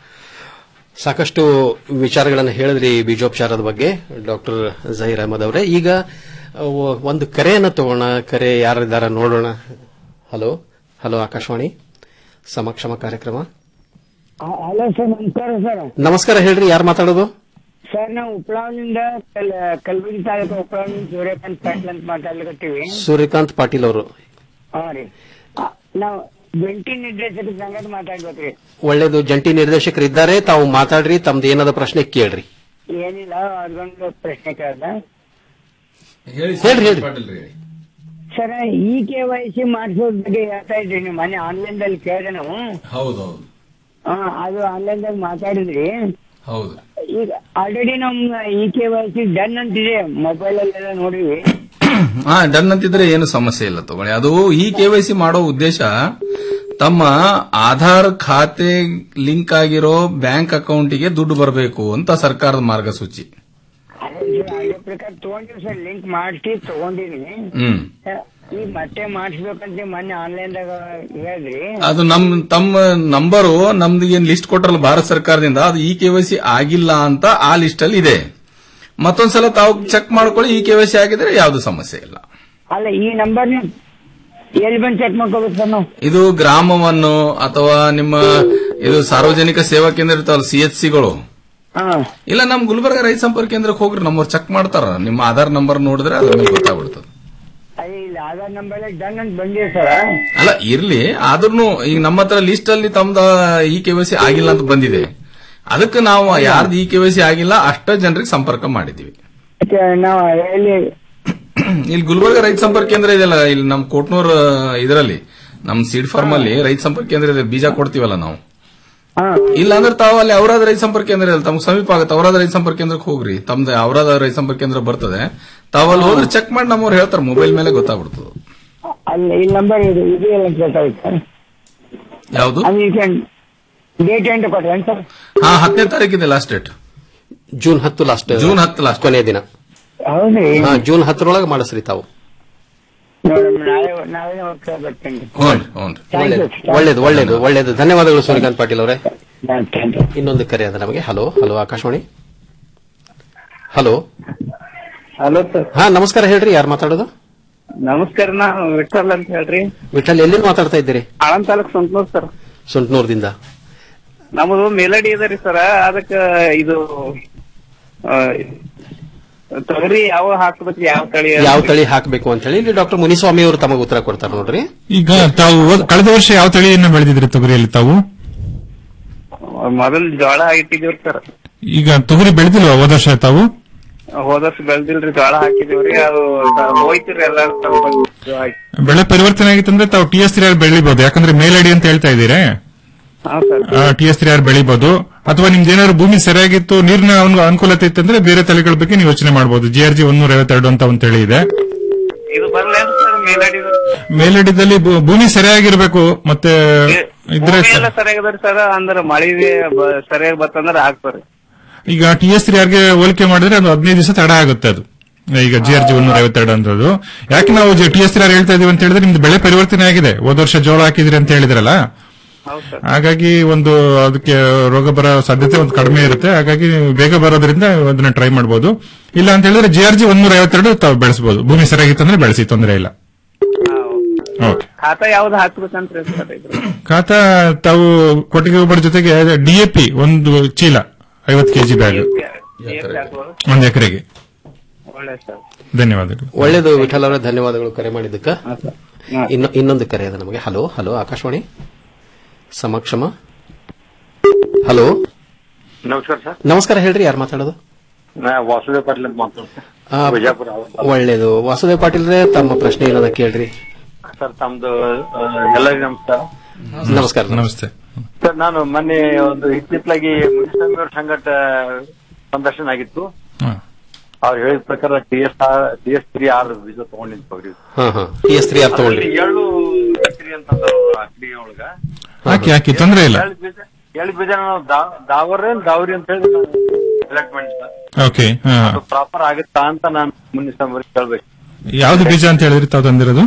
ಸಾಕಷ್ಟು ವಿಚಾರಗಳನ್ನು ಹೇಳಿದ್ರಿ ಬೀಜೋಪಚಾರದ ಬಗ್ಗೆ ಡಾಕ್ಟರ್ ಜಹೀರ್ ಅಹಮದ್ ಅವರೇ ಈಗ ಅಹ್, ಒಂದು ಕರೆಯನ್ನ ತಗೋಣ ಕರೆ ಯಾರಿದ್ದಾರ ನೋಡೋಣ ಹಲೋ ಹಲೋ ಆಕಾಶವಾಣಿ ಸಮಕ್ಷಮ ಕಾರ್ಯಕ್ರಮ ಹಲೋ ಸರ್ ನಮಸ್ಕಾರ ಸರ್ ನಮಸ್ಕಾರ ಹೇಳ್ರಿ ಯಾರು ಮಾತಾಡೋದು ಸರ್ ನಾವು ಉಪ್ಪಳಾವಿನಿಂದ ಕಲ್ ಕಲಬುರಗಿ ತಾಲೂಕು ಉಪ್ಪಳಾವಿನಿಂದ ಸೂರ್ಯಕಾಂತ್ ಪಾಟೀಲ್ ಅಂತ ಮಾತಾಡ್ಲಿಕತ್ತೀವಿ ಸೂರ್ಯಕಾಂತ್ ಪಾಟೀಲ್ ಅವರು ಹಾ ರೀ ಆ, ನಾವು ಜಂಟಿ ನಿರ್ದೇಶಕರ ಸಂಗಡ ಮಾತಾಡ್ಬೇಕ್ರಿ ಒಳ್ಳೇದು ಜಂಟಿ ನಿರ್ದೇಶಕರು ಇದ್ದಾರೆ ತಾವು ಮಾತಾಡ್ರಿ ತಮ್ದು ಏನದ ಪ್ರಶ್ನೆ ಕೇಳ್ರಿ ಏನಿಲ್ಲ ಅವ್ರಿಗೊಂದು ಪ್ರಶ್ನೆ ಕೇಳ್ದ ಹೇಳ್ರಿ ಹೇಳ್ರಿ sir E K Y C ಮಾಡಿಸೋದ್ ಬಗ್ಗೆ ಹೇಳ್ತಾ ಇದ್ರಿ ನೀವು ಮನೆ ಆನ್ಲೈನ್ ದಲ್ಲಿ ಕೇಳಿದೆ ನಾವು ಹೌದೌದು ಹಾ ಅದು ಆನ್ಲೈನ್ ದಾಗ ಮಾತಾಡಿದ್ರಿ ಹೌದು ಈಗ ಆಲ್ರೆಡಿ ನಮ್ E K Y C done ಅಂತಿದೆ ಮೊಬೈಲ್ ಅಲ್ಲೆಲ್ಲ ನೋಡಿವಿ ಹಾ ಡನ್ ಅಂತಿದ್ರೆ ಏನು ಸಮಸ್ಯೆ ಇಲ್ಲ ತಗೊಳ್ಳಿ ಅದು ಈ ಕೆವೈಸಿ ಮಾಡೋ ಉದ್ದೇಶ ತಮ್ಮ ಆಧಾರ್ ಖಾತೆ ಲಿಂಕ್ ಆಗಿರೋ ಬ್ಯಾಂಕ್ ಅಕೌಂಟಿಗೆ ದುಡ್ಡು ಬರಬೇಕು ಅಂತ ಸರ್ಕಾರದ ಮಾರ್ಗಸೂಚಿ ಅದೇ ಪ್ರಕಾರ ತಗೊಂಡಿವಿ ಸರ್ ಲಿಂಕ್ ಮಾಡಿಸಿ ತಗೊಂಡಿನಿ ಹ್ಮ್ ಈಗ ಮತ್ತೆ ಮಾಡಿಸ್ಬೇಕಂತ ಮೊನ್ನೆ ಆನ್ಲೈನ್ ದಾಗ ಹೇಳಿದ್ರಿ ಅದು ನಮ್ ತಮ್ಮ ನಂಬರು ನಮ್ದು ಏನ್ ಲಿಸ್ಟ್ ಕೊಟ್ರಲ್ಲ ಭಾರತ ಸರ್ಕಾರದಿಂದ ಅದು ಈ ಕೆವೈಸಿ ಆಗಿಲ್ಲ ಅಂತ ಆ ಲಿಸ್ಟ್ ಅಲ್ಲಿ ಇದೆ ಮತ್ತೊಂದ್ಸಲ ತಾವು ಚೆಕ್ ಮಾಡ್ಕೊಳ್ಳಿ ಈ ಕೆವೈಸಿ ಆಗಿದ್ರೆ ಯಾವ್ದು ಸಮಸ್ಯೆ ಇಲ್ಲ ಅಲ್ಲ ಈ ನಂಬರ್ ಎಲ್ಲಿ ಬಂದು ಚೆಕ್ ಮಾಡ್ಕೋಬೇಕು ಸರ್ ನಾವು ಇದು ಗ್ರಾಮವನ್ನು ಅಥವಾ ನಿಮ್ಮ ಇದು ಸಾರ್ವಜನಿಕ ಸೇವಾ ಕೇಂದ್ರ ಇರ್ತಾವಲ್ಲ ಸಿ ಎಚ್ ಸಿಗಳು ಇಲ್ಲ ನಮ್ ಗುಲ್ಬರ್ಗ ರೈತ ಸಂಪರ್ಕ ಕೇಂದ್ರಕ್ಕೆ ಹೋಗ್ರಿ ನಮ್ಮವ್ರು ಚೆಕ್ ಮಾಡ್ತಾರ ನಿಮ್ಮ ಆಧಾರ್ ನಂಬರ್ ನೋಡಿದ್ರೆ ಅದ್ರ ಮೇಲೆ ಗೊತ್ತಾಗ್ಬಿಡ್ತದೆ ಅದೇ ಇಲ್ಲ ಆಧಾರ್ ನಂಬರ್ ಡನ್ ಅಂತ ಬಂದಿದೆ ಸರ್ ಅಲ್ಲ ಇರ್ಲಿ ಆದ್ರೂ ಈಗ ನಮ್ಮ ಹತ್ರ ಲಿಸ್ಟ್ ಅಲ್ಲಿ ತಮ್ದ ಈ ಕೆವೈಸಿ ಆಗಿಲ್ಲ ಅಂತ ಬಂದಿದೆ ಅದಕ್ಕೆ ನಾವು ಯಾರ್ದು ಈ ಕೆವೈಸಿ ಆಗಿಲ್ಲ ಅಷ್ಟ ಜನರಿಗೆ ಸಂಪರ್ಕ ಮಾಡಿದೀವಿ ಮತ್ತೆ ನಾವು ಎಲ್ಲಿ ಇಲ್ಲಿ ಗುಲ್ಬರ್ಗ ರೈತ ಸಂಪರ್ಕ ಕೇಂದ್ರ ಇದೆಯಲ್ಲ ಇಲ್ಲಿ ನಮ್ ಕೋಟ್ನೂರ್ ಇದರಲ್ಲಿ ನಮ್ ಸೀಡ್ ಫಾರ್ಮ್ ಅಲ್ಲಿ ರೈತ ಸಂಪರ್ಕ ಕೇಂದ್ರ ಇದೆ ಬೀಜ ಕೊಡ್ತೀವಲ್ಲ ನಾವು ಇಲ್ಲ ಅಂದ್ರೆ ತಾವು ಅಲ್ಲಿ ಅವರಾದ ರೈತ ಸಂಪರ್ಕ ಕೇಂದ್ರ ಇಲ್ಲ ತಮ್ಗೆ ಸಮೀಪ ಆಗುತ್ತೆ ಅವರಾದ ರೈತ ಸಂಪರ್ಕ ಕೇಂದ್ರಕ್ಕೆ ಹೋಗ್ರಿ ತಮ್ದು ಅವರಾದ ರೈತ ಸಂಪರ್ಕ ಕೇಂದ್ರ ಬರ್ತದೆ ತಾವ್ ಅಲ್ಲಿ ಹೋದ್ರೆ ಚೆಕ್ ಮಾಡಿ ನಮ್ಮವ್ರು ಹೇಳ್ತಾರೆ ಮೊಬೈಲ್ ಮೇಲೆ ಗೊತ್ತಾಗ್ಬಿಡ್ತದೆ ಅಲ್ಲಿ ಈ ನಂಬರ್ ಇದು ಇದೆಯಲ್ಲ ಅಂತ ಗೊತ್ತಾಗುತ್ತೆ ಸರ್ ಯಾವುದು ಡೇಟ್ ಎಂಟು ಕೊಟ್ರೆ ಸರ್ ಹಾ ಹತ್ತನೇ ತಾರೀಕಿದೆ ಲಾಸ್ಟ್ ಡೇಟ್ ಜೂನ್ ಹತ್ತು ಲಾಸ್ಟ್ ಜೂನ್ ಹತ್ತು ಲಾಸ್ಟ್ ಕೊನೆಯ ದಿನ ಹೌದ್ರಿ ಹಾ, ಜೂನ್ ಹತ್ತರೊಳಗೆ ಮಾಡಿಸ್ರಿ ತಾವು ನೋಡಮ್ಮ ನಾಳೆ ನಾಳೆ ಹೋಗ್ತಾ ಬರ್ತೀನಿ ಒಳ್ಳೇದು ಒಳ್ಳೇದು ಒಳ್ಳೇದು ಒಳ್ಳೇದು ಧನ್ಯವಾದಗಳು ಸೂರ್ಯಕಾಂತ್ ಪಾಟೀಲ್ ಅವರೇ ಇನ್ನೊಂದು ಕರೆ ಅದ ನಮಗೆ hello hello Akashvani hello hello sir ಹಾ ನಮಸ್ಕಾರ ಹೇಳ್ರಿ ಯಾರು ಮಾತಾಡೋದು ನಮಸ್ಕಾರ ನಾನು ವಿಠಲ್ ಅಂತ ಹೇಳ್ರಿ ವಿಠಲ್ ಎಲ್ಲಿಂದ ಮಾತಾಡ್ತಾ ಇದ್ದೀರಿ ಆಳಂದ್ ತಾಲೂಕ್ ಸಂತನೂರ್ ಸರ್ ಸುಂಟ್ನೂರ್ದಿಂದ ನಮ್ಮದು ಮೇಲಡಿ ಅದ ರೀ ಸರ್ ಅದಕ್ಕ ಇದು ಆ, ತೊಗರಿ ಯಾವ ಹಾಕ್ಬೇಕು ಯಾವ ತಳಿ ಯಾವ ತಳಿ ಹಾಕಬೇಕು ಅಂತ ಹೇಳಿ ಇಲ್ಲಿ ಡಾಕ್ಟರ್ ಮುನಿಸ್ವಾಮಿ ಅವರು ತಮಗೆ ಉತ್ತರ ಕೊಡ್ತಾರೆ ನೋಡ್ರಿ ಈಗ ತಾವು ಹೋದ್- ಕಳೆದ ವರ್ಷ ಯಾವ ತಳಿಯನ್ನ ಬೆಳೆದಿದ್ರಿ ತೊಗರಿಯಲ್ಲಿ ತಾವು ಮೊದಲ್ ಜೋಳ ಇಟ್ಟಿದೀವ್ರಿ ಸರ್ ಈಗ ತೊಗರಿ ಬೆಳೆದಿಲ್ವಾ ಹೋದ ವರ್ಷ ತಾವು ಹೋದ ವರ್ಷ ಬೆಳ್ದಿಲ್ರಿ ಜೋಳ ಹಾಕಿದೀವ್ರಿ ಅದು ಹೋಯ್ತಿರಿ ಎಲ್ಲ ಸ್ವಲ್ಪ ಇದು ಆಯ್ತು. ಬೆಳೆ ಪರಿವರ್ತನೆ ಆಗಿತ್ತಂದ್ರೆ ತಾವು ಟಿ ಎಸ್ ತ್ರೀ ಆರ್ ಬೆಳಿಬಹುದು ಯಾಕಂದ್ರೆ ಮೇಲಡಿ ಅಂತ ಹೇಳ್ತಾ ಇದ್ದೀರಾ ಹಾ sir T S three R ಬೆಳಿಬಹುದು ಅಥವಾ ನಿಮ್ದು ಏನಾದ್ರು ಭೂಮಿ ಸರಿಯಾಗಿತ್ತು ನೀರಿನ ಅನು- ಅನುಕೂಲತೆ ಇತ್ತಂದ್ರೆ ಬೇರೆ ತಳಿಗಳ ಬಗ್ಗೆ ನೀವು ಯೋಚನೆ ಮಾಡಬಹುದು ಜಿ ಆರ್ ಜಿ ಒಂದೂರ ಐವತ್ತೆರಡು ಅಂತ ಒಂದು ತಳಿ ಇದೆ ಇದು ಬರ್ಲೇನು ಸರ್ ಮೇಲಡಿ ಮೇಲಡಿದಲ್ಲಿ ಭೂ- ಭೂಮಿ ಸರಿಯಾಗಿರ್ಬೇಕು ಮತ್ತೆ ಇದ್ರೆ ಭೂಮಿ ಎಲ್ಲ ಸರಿಯಾಗದ್ರಿ ಸರ್ ಅಂದ್ರ ಮಳಿ ಬ- ಸರಿಯಾಗಿ ಬತ್ತಂದ್ರ ಹಾಕ್ತಾರಿ ಈಗ ಟಿ ಎಸ್ ತ್ರೀ ಆರ್ಗೆ ಹೋಲಿಕೆ ಮಾಡಿದ್ರೆ ಅದು ಹದಿನೈದು ದಿವಸ ತಡ ಆಗುತ್ತೆ ಅದು ಈಗ ಜಿ ಆರ್ ಜಿ ಒಂದೂರ ಐವತ್ತೆರಡು ಅಂತದ್ದು ಯಾಕೆ ನಾವು ಟಿ ಎಸ್ ತ್ರೀ ಆರ್ ಹೇಳ್ತಾ ಇದೀವಿ ಅಂತ ಹೇಳಿದ್ರೆ ನಿಮ್ದು ಬೆಳೆ ಪರಿವರ್ತನೆ ಆಗಿದೆ ಹೋದ ವರ್ಷ ಜೋಳ ಹಾಕಿದ್ರಿ ಅಂತ ಹೇಳಿದ್ರಲ್ಲ ಹಾಗಾಗಿ ಒಂದು ಅದಕ್ಕೆ ರೋಗ ಬರೋ ಸಾಧ್ಯತೆ ಒಂದು ಕಡಿಮೆ ಇರುತ್ತೆ ಹಾಗಾಗಿ ನೀವು ಬೇಗ ಬರೋದ್ರಿಂದ ಅದನ್ನ ಟ್ರೈ ಮಾಡಬಹುದು ಇಲ್ಲ ಅಂತ ಹೇಳಿದ್ರೆ ಜಿ ಆರ್ ಜಿ ಒಂದೂರ ಐವತ್ತೆರಡು ತಾವು ಬೆಳೆಸಬಹುದು ಭೂಮಿ ಸರಿಯಾಗಿತ್ತಂದ್ರೆ ಬೆಳೆಸಿ ತೊಂದರೆ ಇಲ್ಲ ಓಕೆ ಖಾತಾ ಯಾವ್ದು ಹಾಕ್ಬೇಕಂತ್ರಿ ಸರ್ ಇದು ಖಾತಾ ತಾವು ಕೊಟ್ಟಿಗೆ ಗೊಬ್ಬರ ಜೊತೆಗೆ ಡಿಎಪಿ ಒಂದು ಚೀಲ ಐವತ್ತು ಕೆಜಿ ಬ್ಯಾಗ್ ಏನ್ ಹಾಕ್ಬೋದು? ಒಂದು ಎಕರೆಗೆ ಒಳ್ಳೆ ಸರ್ ಧನ್ಯವಾದಗಳು ಒಳ್ಳೇದು ವಿಠಲ್ ಅವರೇ ಧನ್ಯವಾದಗಳು ಕರೆ ಮಾಡಿದ್ದಕ್ಕ ಇನ್ನು ಇನ್ನೊಂದು ಕರೆ ಅದ ನಮಗೆ ಹಲೋ ಹಲೋ ಆಕಾಶವಾಣಿ ಸಮಕ್ಷಮ ಹಲೋ ನಮಸ್ಕಾರ ಸರ್ ನಮಸ್ಕಾರ ಹೇಳ್ರಿ ಯಾರು ಮಾತಾಡೋದು ನಾ ವಾಸುದೇವ್ ಪಾಟೀಲ್ ಅಂತ ಮಾತಾಡ್ತೀನಿ ಆ, ಬಿಜಾಪುರ ಒಳ್ಳೇದು ವಾಸುದೇವ್ ಪಾಟೀಲ್ರೇ ತಮ್ಮ ಪ್ರಶ್ನೆ ಏನದ ಕೇಳ್ರಿ ಸರ್ ತಮ್ದು ಆ, ಎಲ್ಲರಿಗೂ ನಮಸ್ಕಾರ ನಮಸ್ಕಾರ ನಮಸ್ತೆ ಸರ್ ನಾನು ಮೊನ್ನೆ ಒಂದು ಇತ್ತಿತ್ತಲಾಗಿ ಮುನಿಸ್ವಾಮಿ ಅವ್ರ ಸಂಗಟ ಸಂದರ್ಶನ ಆಗಿತ್ತು ಅವ್ರು ಹೇಳಿದ ಪ್ರಕಾರ T S T S three R ಬೀಜ ತಗೊಂಡಿದ್ದು ತೊಗರಿ ಹಾ ಹಾ ಟಿ ಎಸ್ ತ್ರೀ ಆರ್ ತಗೊಂಡ್ರಿ ಅದ್ರಲ್ಲಿ ಎಳ್ಳು ಹಾಕ್ರಿ ಅಂತಂದ್ರು ಅಕ್ಡಿ ಒಳಗ ಹಾಕಿ ಹಾಕಿ ತೊಂದರೆ ಇಲ್ಲ ಎಳ್ಳು ಬೀಜ ಎಳ್ಳು ಬೀಜ ನಾವು ದಾ- ದಾವರ ದಾವರಿ ಅಂತ ಹೇಳಿ ಸೆಲೆಕ್ಟ್ ಮಾಡಿದ್ದೆ ಓಕೆ ಅದು ಪ್ರಾಪರ್ ಆಗುತ್ತಾ ಅಂತ ನಾನು ಮುನಿಸ್ವಾಮಿ ಅವ್ರಿಗೆ ಕೇಳ್ಬೇಕು ಯಾವ್ದು ಬೀಜ ಅಂತ ಹೇಳಿದ್ರಿ ತಾವು ತಂದಿರೋದು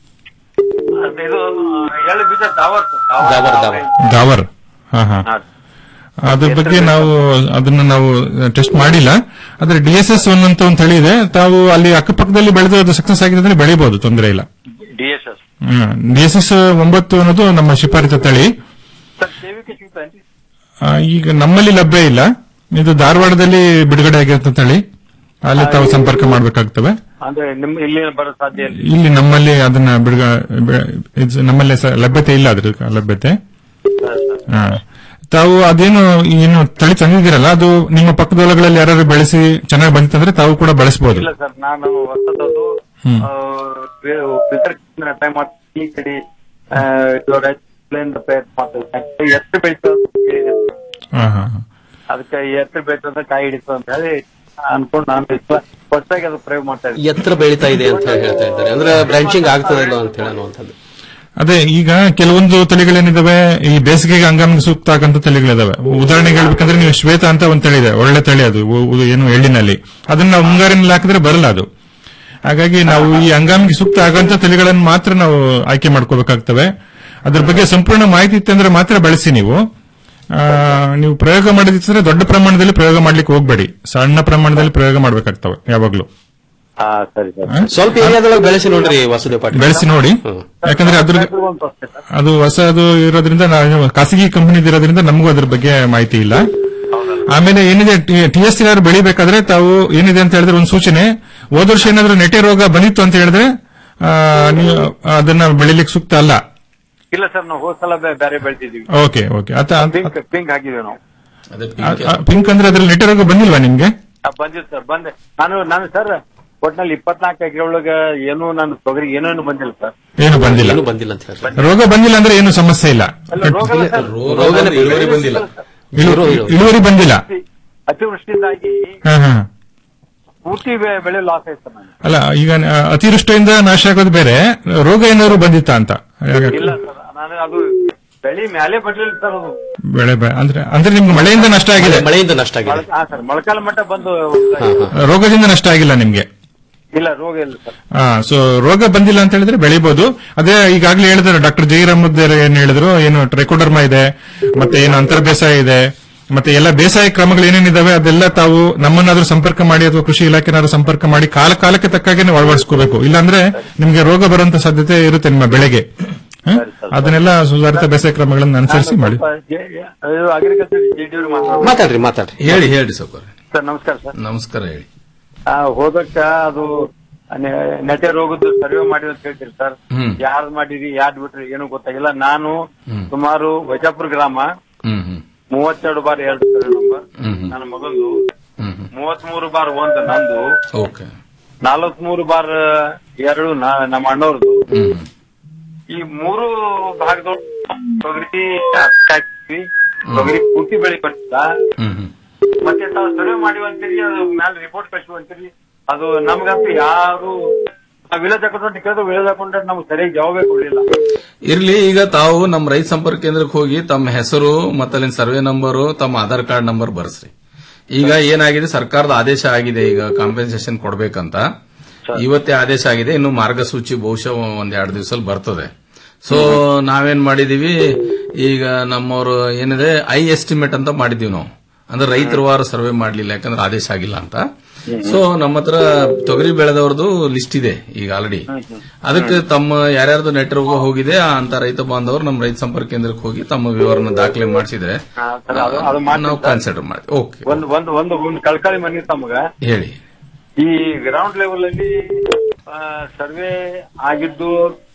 ಅದು ಇದು ಎಳ್ಳು ಬೀಜ ದಾವರ್ ಸರ್. ದಾವರ್ ದಾವರ್ ದಾವರ್ ಹಾ ಹಾ ಅದ್ರ ಬಗ್ಗೆ ನಾವು ಅದನ್ನ ನಾವು ಟೆಸ್ಟ್ ಮಾಡಿಲ್ಲ ಆದ್ರೆ ಡಿ ಎಸ್ ಎಸ್ ಒನ್ ಅಂತ ಒಂದು ತಳಿ ಇದೆ ತಾವು ಅಲ್ಲಿ ಅಕ್ಕಪಕ್ಕದಲ್ಲಿ ಬೆಳೆದು ಅದು ಸಕ್ಸಸ್ ಆಗಿದೆ ಅಂದ್ರೆ ಬೆಳಿಬಹುದು ತೊಂದರೆ ಇಲ್ಲ D S S D S S ಒಂಬತ್ತು ಅನ್ನೋದು ನಮ್ಮ ಶಿಫಾರಿತ ತಳಿ ಸರ್ ಸೇವಿಕೆ ಸಿಗ್ತಾನ್ರಿ ಆ, ಈಗ ನಮ್ಮಲ್ಲಿ ಲಭ್ಯ ಇಲ್ಲ ಇದು ಧಾರವಾಡದಲ್ಲಿ ಬಿಡುಗಡೆ ಆಗಿರೋ ತಳಿ ಅಲ್ಲಿ ತಾವು ಸಂಪರ್ಕ ಮಾಡಬೇಕಾಗ್ತವೆ ಅಂದ್ರೆ ನಿಮ್ ಇಲ್ಲಿ ಬರೋ ಸಾಧ್ಯ ಇಲ್ಲ ಇಲ್ಲಿ ನಮ್ಮಲ್ಲಿ ಅದನ್ನ ಬಿಡುಗ ಬೆ- ಇದು ನಮ್ಮಲ್ಲಿ ಸ- ಲಭ್ಯತೆ ಇಲ್ಲ ಅದ್ರ ಲಭ್ಯತೆ ಹಾ. ತಾವು ಅದೇನು ಏನು ತಳಿ ತಂದಿದ್ದೀರಲ್ಲ ಅದು ನಿಮ್ಮ ಪಕ್ಕದ ಹೊಲಗಳಲ್ಲಿ ಯಾರು ಬೆಳೆಸಿ ಚೆನ್ನಾಗಿ ಬಂತಂದ್ರೆ ತಾವು ಕೂಡ ಬಳಸಬಹುದು ಇಲ್ಲ ಸರ್ ನಾನು ಹೊಸದದು ಹ್ಮ್. ಫಿಲ್ಟರ್ ಟ್ರೈ ಮಾಡ್ತೀನಿ ಈ ಕಡೆ ಆ, ಇದು ರೈತ ಪ್ಲೇನ್ ಪ್ರಯತ್ನ ಮಾಡ್ತೀನಿ ಎತ್ತು ಬೆಳಿತದೆ ಹಾ ಹಾ ಅದಕ್ಕೆ ಎತ್ತು ಬೆಳಿತದ ಕಾಯಿ ಹಿಡಿತದ ಅಂತ ಹೇಳಿ ಅನ್ಕೊಂಡು ನಾನು ಹೊಸದಾಗಿ ಅದು ಪ್ರಯೋಗ ಮಾಡ್ತಾ ಇದ್ದೀನಿ ಎತ್ತರ ಬೆಳೀತಾ ಇದೆ ಅಂತ ಹೇಳಿ ಹೇಳ್ತಾ ಇದ್ದಾರೆ ಅಂದ್ರೆ ಬ್ರಾಂಚಿಂಗ್ ಆಗ್ತದೆ ಇಲ್ಲ ಅಂತ ಹೇಳಿ ಅನ್ನುವಂಥದ್ದು ಅದೇ ಈಗ ಕೆಲವೊಂದು ತಳಿಗಳೇನಿದಾವೆ ಈ ಬೇಸಿಗೆಗೆ ಹಂಗಾಮಿಗೆ ಸೂಕ್ತ ಆಗಂತ ತಳಿಗಳಿದಾವೆ ಉದಾಹರಣೆಗೆ ಹೇಳ್ಬೇಕಂದ್ರೆ ನೀವು ಶ್ವೇತ ಅಂತ ಒಂದು ತಳಿ ಇದೆ ಒಳ್ಳೆ ತಳಿ ಅದು ಉ- ಉ- ಏನು ಎಳ್ಳಿನಲ್ಲಿ ಅದನ್ನ ನಾವು ಮುಂಗಾರಿನಲ್ಲಿ ಹಾಕಿದ್ರೆ ಬರಲ್ಲ ಅದು ಹಾಗಾಗಿ ನಾವು ಈ ಹಂಗಾಮಿಗೆ ಸೂಕ್ತ ಆಗಂತ ತಳಿಗಳನ್ನು ಮಾತ್ರ ನಾವು ಆಯ್ಕೆ ಮಾಡ್ಕೋಬೇಕಾಗ್ತವೆ ಅದ್ರ ಬಗ್ಗೆ ಸಂಪೂರ್ಣ ಮಾಹಿತಿ ಇತ್ತಂದ್ರೆ ಮಾತ್ರ ಬಳಸಿ ನೀವು ಆ, ನೀವು ಪ್ರಯೋಗ ಮಾಡಿದ್ರೆ ದೊಡ್ಡ ಪ್ರಮಾಣದಲ್ಲಿ ಪ್ರಯೋಗ ಮಾಡ್ಲಿಕ್ಕೆ ಹೋಗ್ಬೇಡಿ ಸಣ್ಣ ಪ್ರಮಾಣದಲ್ಲಿ ಪ್ರಯೋಗ ಮಾಡ್ಬೇಕಾಗ್ತವೆ ಯಾವಾಗ್ಲೂ ಹಾ ಸರಿ ಸರ್ ಸ್ವಲ್ಪ ಏರಿಯಾದೊಳಗೆ ಬೆಳೆಸಿ ನೋಡ್ರಿ ವಾಸುದೇವ್ ಪಾಟೀಲ್ ಬೆಳೆಸಿ ನೋಡಿ ಯಾಕಂದ್ರೆ ಅದ್ರ ಅದು ಹೊಸದು ಇರೋದ್ರಿಂದ ನಾವು ಖಾಸಗಿ ಕಂಪನಿ ಇರೋದ್ರಿಂದ ನಮಗೂ ಅದ್ರ ಬಗ್ಗೆ ಮಾಹಿತಿ ಇಲ್ಲ ಆಮೇಲೆ ಏನಿದೆ ಟಿ ಎಸ್ ಆರ್ ಬೆಳಿಬೇಕಾದ್ರೆ ತಾವು ಏನಿದೆ ಅಂತ ಹೇಳಿದ್ರೆ ಒಂದು ಸೂಚನೆ ಹೋದ ವರ್ಷ ಏನಾದ್ರೂ ನೆಟೆ ರೋಗ ಬಂದಿತ್ತು ಅಂತ ಹೇಳಿದ್ರೆ ಆ, ನೀವು ಅದನ್ನ ಬೆಳಿಲಿಕ್ಕೆ ಸೂಕ್ತ ಅಲ್ಲ ಇಲ್ಲ ಸರ್ ನಾವು ಹೋದ್ ಸಲ ಬೇ- ಬೇರೆ ಬೆಳ್ತಿದೀವಿ ಓಕೆ ಓಕೆ ಅತ ಪಿಂಕ್ ಪಿಂಕ್ ಹಾಕಿದೀವಿ ನಾವು ಪಿಂಕ್ ಅಂದ್ರೆ ಅದ್ರಲ್ಲಿ ನೆಟೆ ರೋಗ ಬಂದಿಲ್ವಾ ನಿಮ್ಗೆ ಆ, ಬಂದಿತ್ತು ಸರ್ ಬಂದೆ ನಾನು ನಾನು ಸರ್ ಒಟ್ನಲ್ಲಿ ಇಪ್ಪತ್ನಾಲ್ಕು ಎಕರೆ ಒಳಗ ಏನು ನಾನು ತೊಗರಿ ಏನೇನು ಬಂದಿಲ್ಲ ಸರ್ ಏನು ಬಂದಿಲ್ಲ ಏನು ಬಂದಿಲ್ಲ ಅಂತ ಹೇಳಿ ರೋಗ ಬಂದಿಲ್ಲ ಅಂದ್ರೆ ಏನು ಸಮಸ್ಯೆ ಇಲ್ಲ ಅಲ್ಲ ರೋಗ ಅಲ್ಲ ಸರ್. ರೋಗನೇ ಇಳುವರಿ ಬಂದಿಲ್ಲ ಇಳು- ಇಳುವರಿ ಬಂದಿಲ್ಲ ಅತಿವೃಷ್ಟಿಯಿಂದಾಗಿ ಹಾ ಹಾ ಪೂರ್ತಿ ಬೆ- ಬೆಳೆ ಲಾಸ್ ಆಯ್ತು ಸರ್ ನನಗೆ. ಅಲ್ಲ ಈಗ ಆ, ಅತಿವೃಷ್ಟಿಯಿಂದ ನಾಶ ಆಗೋದು ಬೇರೆ ರೋಗ ಏನಾದ್ರು ಬಂದಿತ್ತಾ ಅಂತ ಹಾಗಾಗಿ ಇಲ್ಲ ಸರ್ ನಾನು ಅದು ಬೆಳೆ ಮ್ಯಾಲೆ ಬರ್ಲಿಲ್ಲ ಸರ್ ಅದು ಬೆಳೆ ಬೆ- ಅಂದ್ರೆ ಅಂದ್ರೆ ನಿಮ್ಗೆ ಮಳೆಯಿಂದ ನಷ್ಟ ಆಗಿದೆ ಮಳೆಯಿಂದ ನಷ್ಟ ಆಗಿದೆ ಮೊಳ- ಹಾ ಸರ್ ಮೊಳಕಾಲ ಮಟ್ಟ ಬಂದು ರೋಗದಿಂದ ನಷ್ಟ ಆಗಿಲ್ಲ ನಿಮ್ಗೆ ಇಲ್ಲ ರೋಗ ಇಲ್ಲ ಸರ್ ಆ ಸೊ ರೋಗ ಬಂದಿಲ್ಲ ಅಂತ ಹೇಳಿದ್ರೆ ಬೆಳಿಬಹುದು ಅದೇ ಈಗಾಗಲೇ ಹೇಳಿದ್ರು ಡಾಕ್ಟರ್ ಜೈರಾಮ್ ಏನ್ ಹೇಳಿದ್ರು ಏನು ಟ್ರೆಕೋಡರ್ಮಾ ಇದೆ ಮತ್ತೆ ಏನು ಅಂತರ್ ಬೇಸಾಯ ಇದೆ ಮತ್ತೆ ಎಲ್ಲ ಬೇಸಾಯ ಕ್ರಮಗಳು ಏನೇನಿದಾವೆ ಅದೆಲ್ಲ ತಾವು ನಮ್ಮನ್ನಾದ್ರೂ ಸಂಪರ್ಕ ಮಾಡಿ ಅಥವಾ ಕೃಷಿ ಇಲಾಖೆನಾದ್ರೂ ಸಂಪರ್ಕ ಮಾಡಿ ಕಾಲ ಕಾಲಕ್ಕೆ ತಕ್ಕಾಗೇನೆ ಅಳವಡಿಸ್ಕೋಬೇಕು ಇಲ್ಲಾಂದ್ರೆ ನಿಮ್ಗೆ ರೋಗ ಬರುವಂತ ಸಾಧ್ಯತೆ ಇರುತ್ತೆ ನಿಮ್ಮ ಬೆಳೆಗೆ ಹ? ಅದನ್ನೆಲ್ಲ ಸುಧಾರಿತ ಬೇಸಾಯ ಕ್ರಮಗಳನ್ನು ಅನುಸರಿಸಿ ಮಾಡಿ ಅಗ್ರಿಕಲ್ಚರ್ ಜೆಡಿಯವರು ಮಾತಾಡೋದು ಮಾತಾಡ್ರಿ ಮಾತಾಡ್ರಿ ಹೇಳಿ ಹೇಳಿ ಸೌಕರ್ ಸರ್ ನಮಸ್ಕಾರ ಸರ್ ನಮಸ್ಕಾರ ಹೇಳಿ ಆ, ಹೋದಕ್ಕ ಅದು ನೆ- ನೆಟೆ ರೋಗದ್ದು ಸರ್ವೆ ಮಾಡಿರಿ ಅಂತ ಹೇಳ್ತೀರಿ ಸರ್ ಹ್ಮ್. ಯಾರ್ದು ಮಾಡಿರಿ ಯಾರ್ದ್ ಬಿಟ್ರಿ ಏನು ಗೊತ್ತಾಗಿಲ್ಲ ನಾನು ಹ್ಮ್. ಸುಮಾರು ವೈಜಾಪುರ ಗ್ರಾಮ ಹ್ಮ್ ಹ್ಮ್ ಮೂವತ್ತೆರಡು ಬಾರ್ ಎರಡು ಸರ್ವೆ ನಂಬರ್ ಹ್ಮ್ ಹ್ಮ್. ನನ್ನ ಮಗಂದು ಹ್ಮ್ ಹ್ಮ್ ಮೂವತ್ಮೂರು ಬಾರ್ ಒಂದು ನಂದು ಓಕೆ ನಾಲ್ವತ್ಮೂರು ಬಾರ್ ಎರಡು ನ- ನಮ್ಮ ಅಣ್ಣವ್ರದ್ದು ಹ್ಮ್ ಈ ಮೂರು ಭಾಗದೊಳಗೆ ತೊಗರಿ ಹಾಕ್ತಿವಿ ತೊಗರಿ ಪೂರ್ತಿ ಬೆಳೆ ಬರ್ತಿಲ್ಲ ಹ್ಮ್ ಹ್ಮ್ ಮತ್ತೆ ತಾವು ಸರ್ವೆ ಮಾಡಿವಂತೀರಿ ಅದು ಮ್ಯಾಲ ರಿಪೋರ್ಟ್ ಕಳಿಸುವಂತೀರಿ ಅದು ನಮ್ಗಂತೂ ಯಾರು ನಾವು ವಿಲೇಜ್ ಅಕೌಂಟ್ ಕೇಳಿದ್ರೆ ವಿಲೇಜ್ ಅಕೌಂಟ್ ನಮ್ಗೆ ಸರಿಯಾಗಿ ಜವಾಬೇ ಕೊಡ್ಲಿಲ್ಲ ಇರ್ಲಿ ಈಗ ತಾವು ನಮ್ಮ ರೈತ ಸಂಪರ್ಕ ಕೇಂದ್ರಕ್ಕೆ ಹೋಗಿ ತಮ್ಮ ಹೆಸರು ಮತ್ತೆ ಅಲ್ಲಿನ ಸರ್ವೆ ನಂಬರು ತಮ್ಮ ಆಧಾರ್ ಕಾರ್ಡ್ ನಂಬರ್ ಬರ್ಸ್ರಿ ಈಗ ಏನಾಗಿದೆ ಸರ್ಕಾರದ ಆದೇಶ ಆಗಿದೆ ಈಗ ಕಾಂಪೆನ್ಸೇಷನ್ ಕೊಡ್ಬೇಕಂತ ಇವತ್ತೇ ಆದೇಶ ಆಗಿದೆ ಇನ್ನು ಮಾರ್ಗಸೂಚಿ ಬಹುಶಃ ಒಂದ್ ಎರಡು ದಿವಸದಲ್ಲಿ ಬರ್ತದೆ ಸೊ ನಾವೇನ್ ಮಾಡಿದೀವಿ ಈಗ ನಮ್ಮವರು ಏನಿದೆ ಐ ಎಸ್ಟಿಮೇಟ್ ಅಂತ ಮಾಡಿದೀವಿ ನಾವು ಅಂದ್ರೆ ರೈತರ ವಾರ ಸರ್ವೆ ಮಾಡ್ಲಿಲ್ಲ ಯಾಕಂದ್ರೆ ಆದೇಶ ಆಗಿಲ್ಲ ಅಂತ ಸೊ ನಮ್ಮ ಹತ್ರ ತೊಗರಿ ಬೆಳೆದವ್ರದ್ದು ಲಿಸ್ಟ್ ಇದೆ ಈಗ ಆಲ್ರೆಡಿ ಅದಕ್ಕೆ ತಮ್ಮ ಯಾರ್ಯಾರ್ದು ನೆಟ್ ರೋಗ ಹೋಗಿದೆ ಅಂತ ರೈತ ಬಾಂಧವರು ನಮ್ಮ ರೈತ ಸಂಪರ್ಕ ಕೇಂದ್ರಕ್ಕೆ ಹೋಗಿ ತಮ್ಮ ವಿವರನ ದಾಖಲೆ ಮಾಡಿಸಿದ್ರೆ ಹಾ, ಸರ್, ಅದು- ಅದು ಮಾಡ್ತೀನಿ ನಾವು ಸರ್. ಕನ್ಸಿಡರ್ ಮಾಡಿ ಓಕೆ ಒಂದು ಒಂದು ಒಂದು ಒಂದು ಕಳ್ಕಳಿ ಮನೆ ತಮಗ ಹೇಳಿ ಈ ಗ್ರೌಂಡ್ ಲೆವೆಲ್ ಅಲ್ಲಿ ಸರ್ವೆ ಆಗಿದ್ದು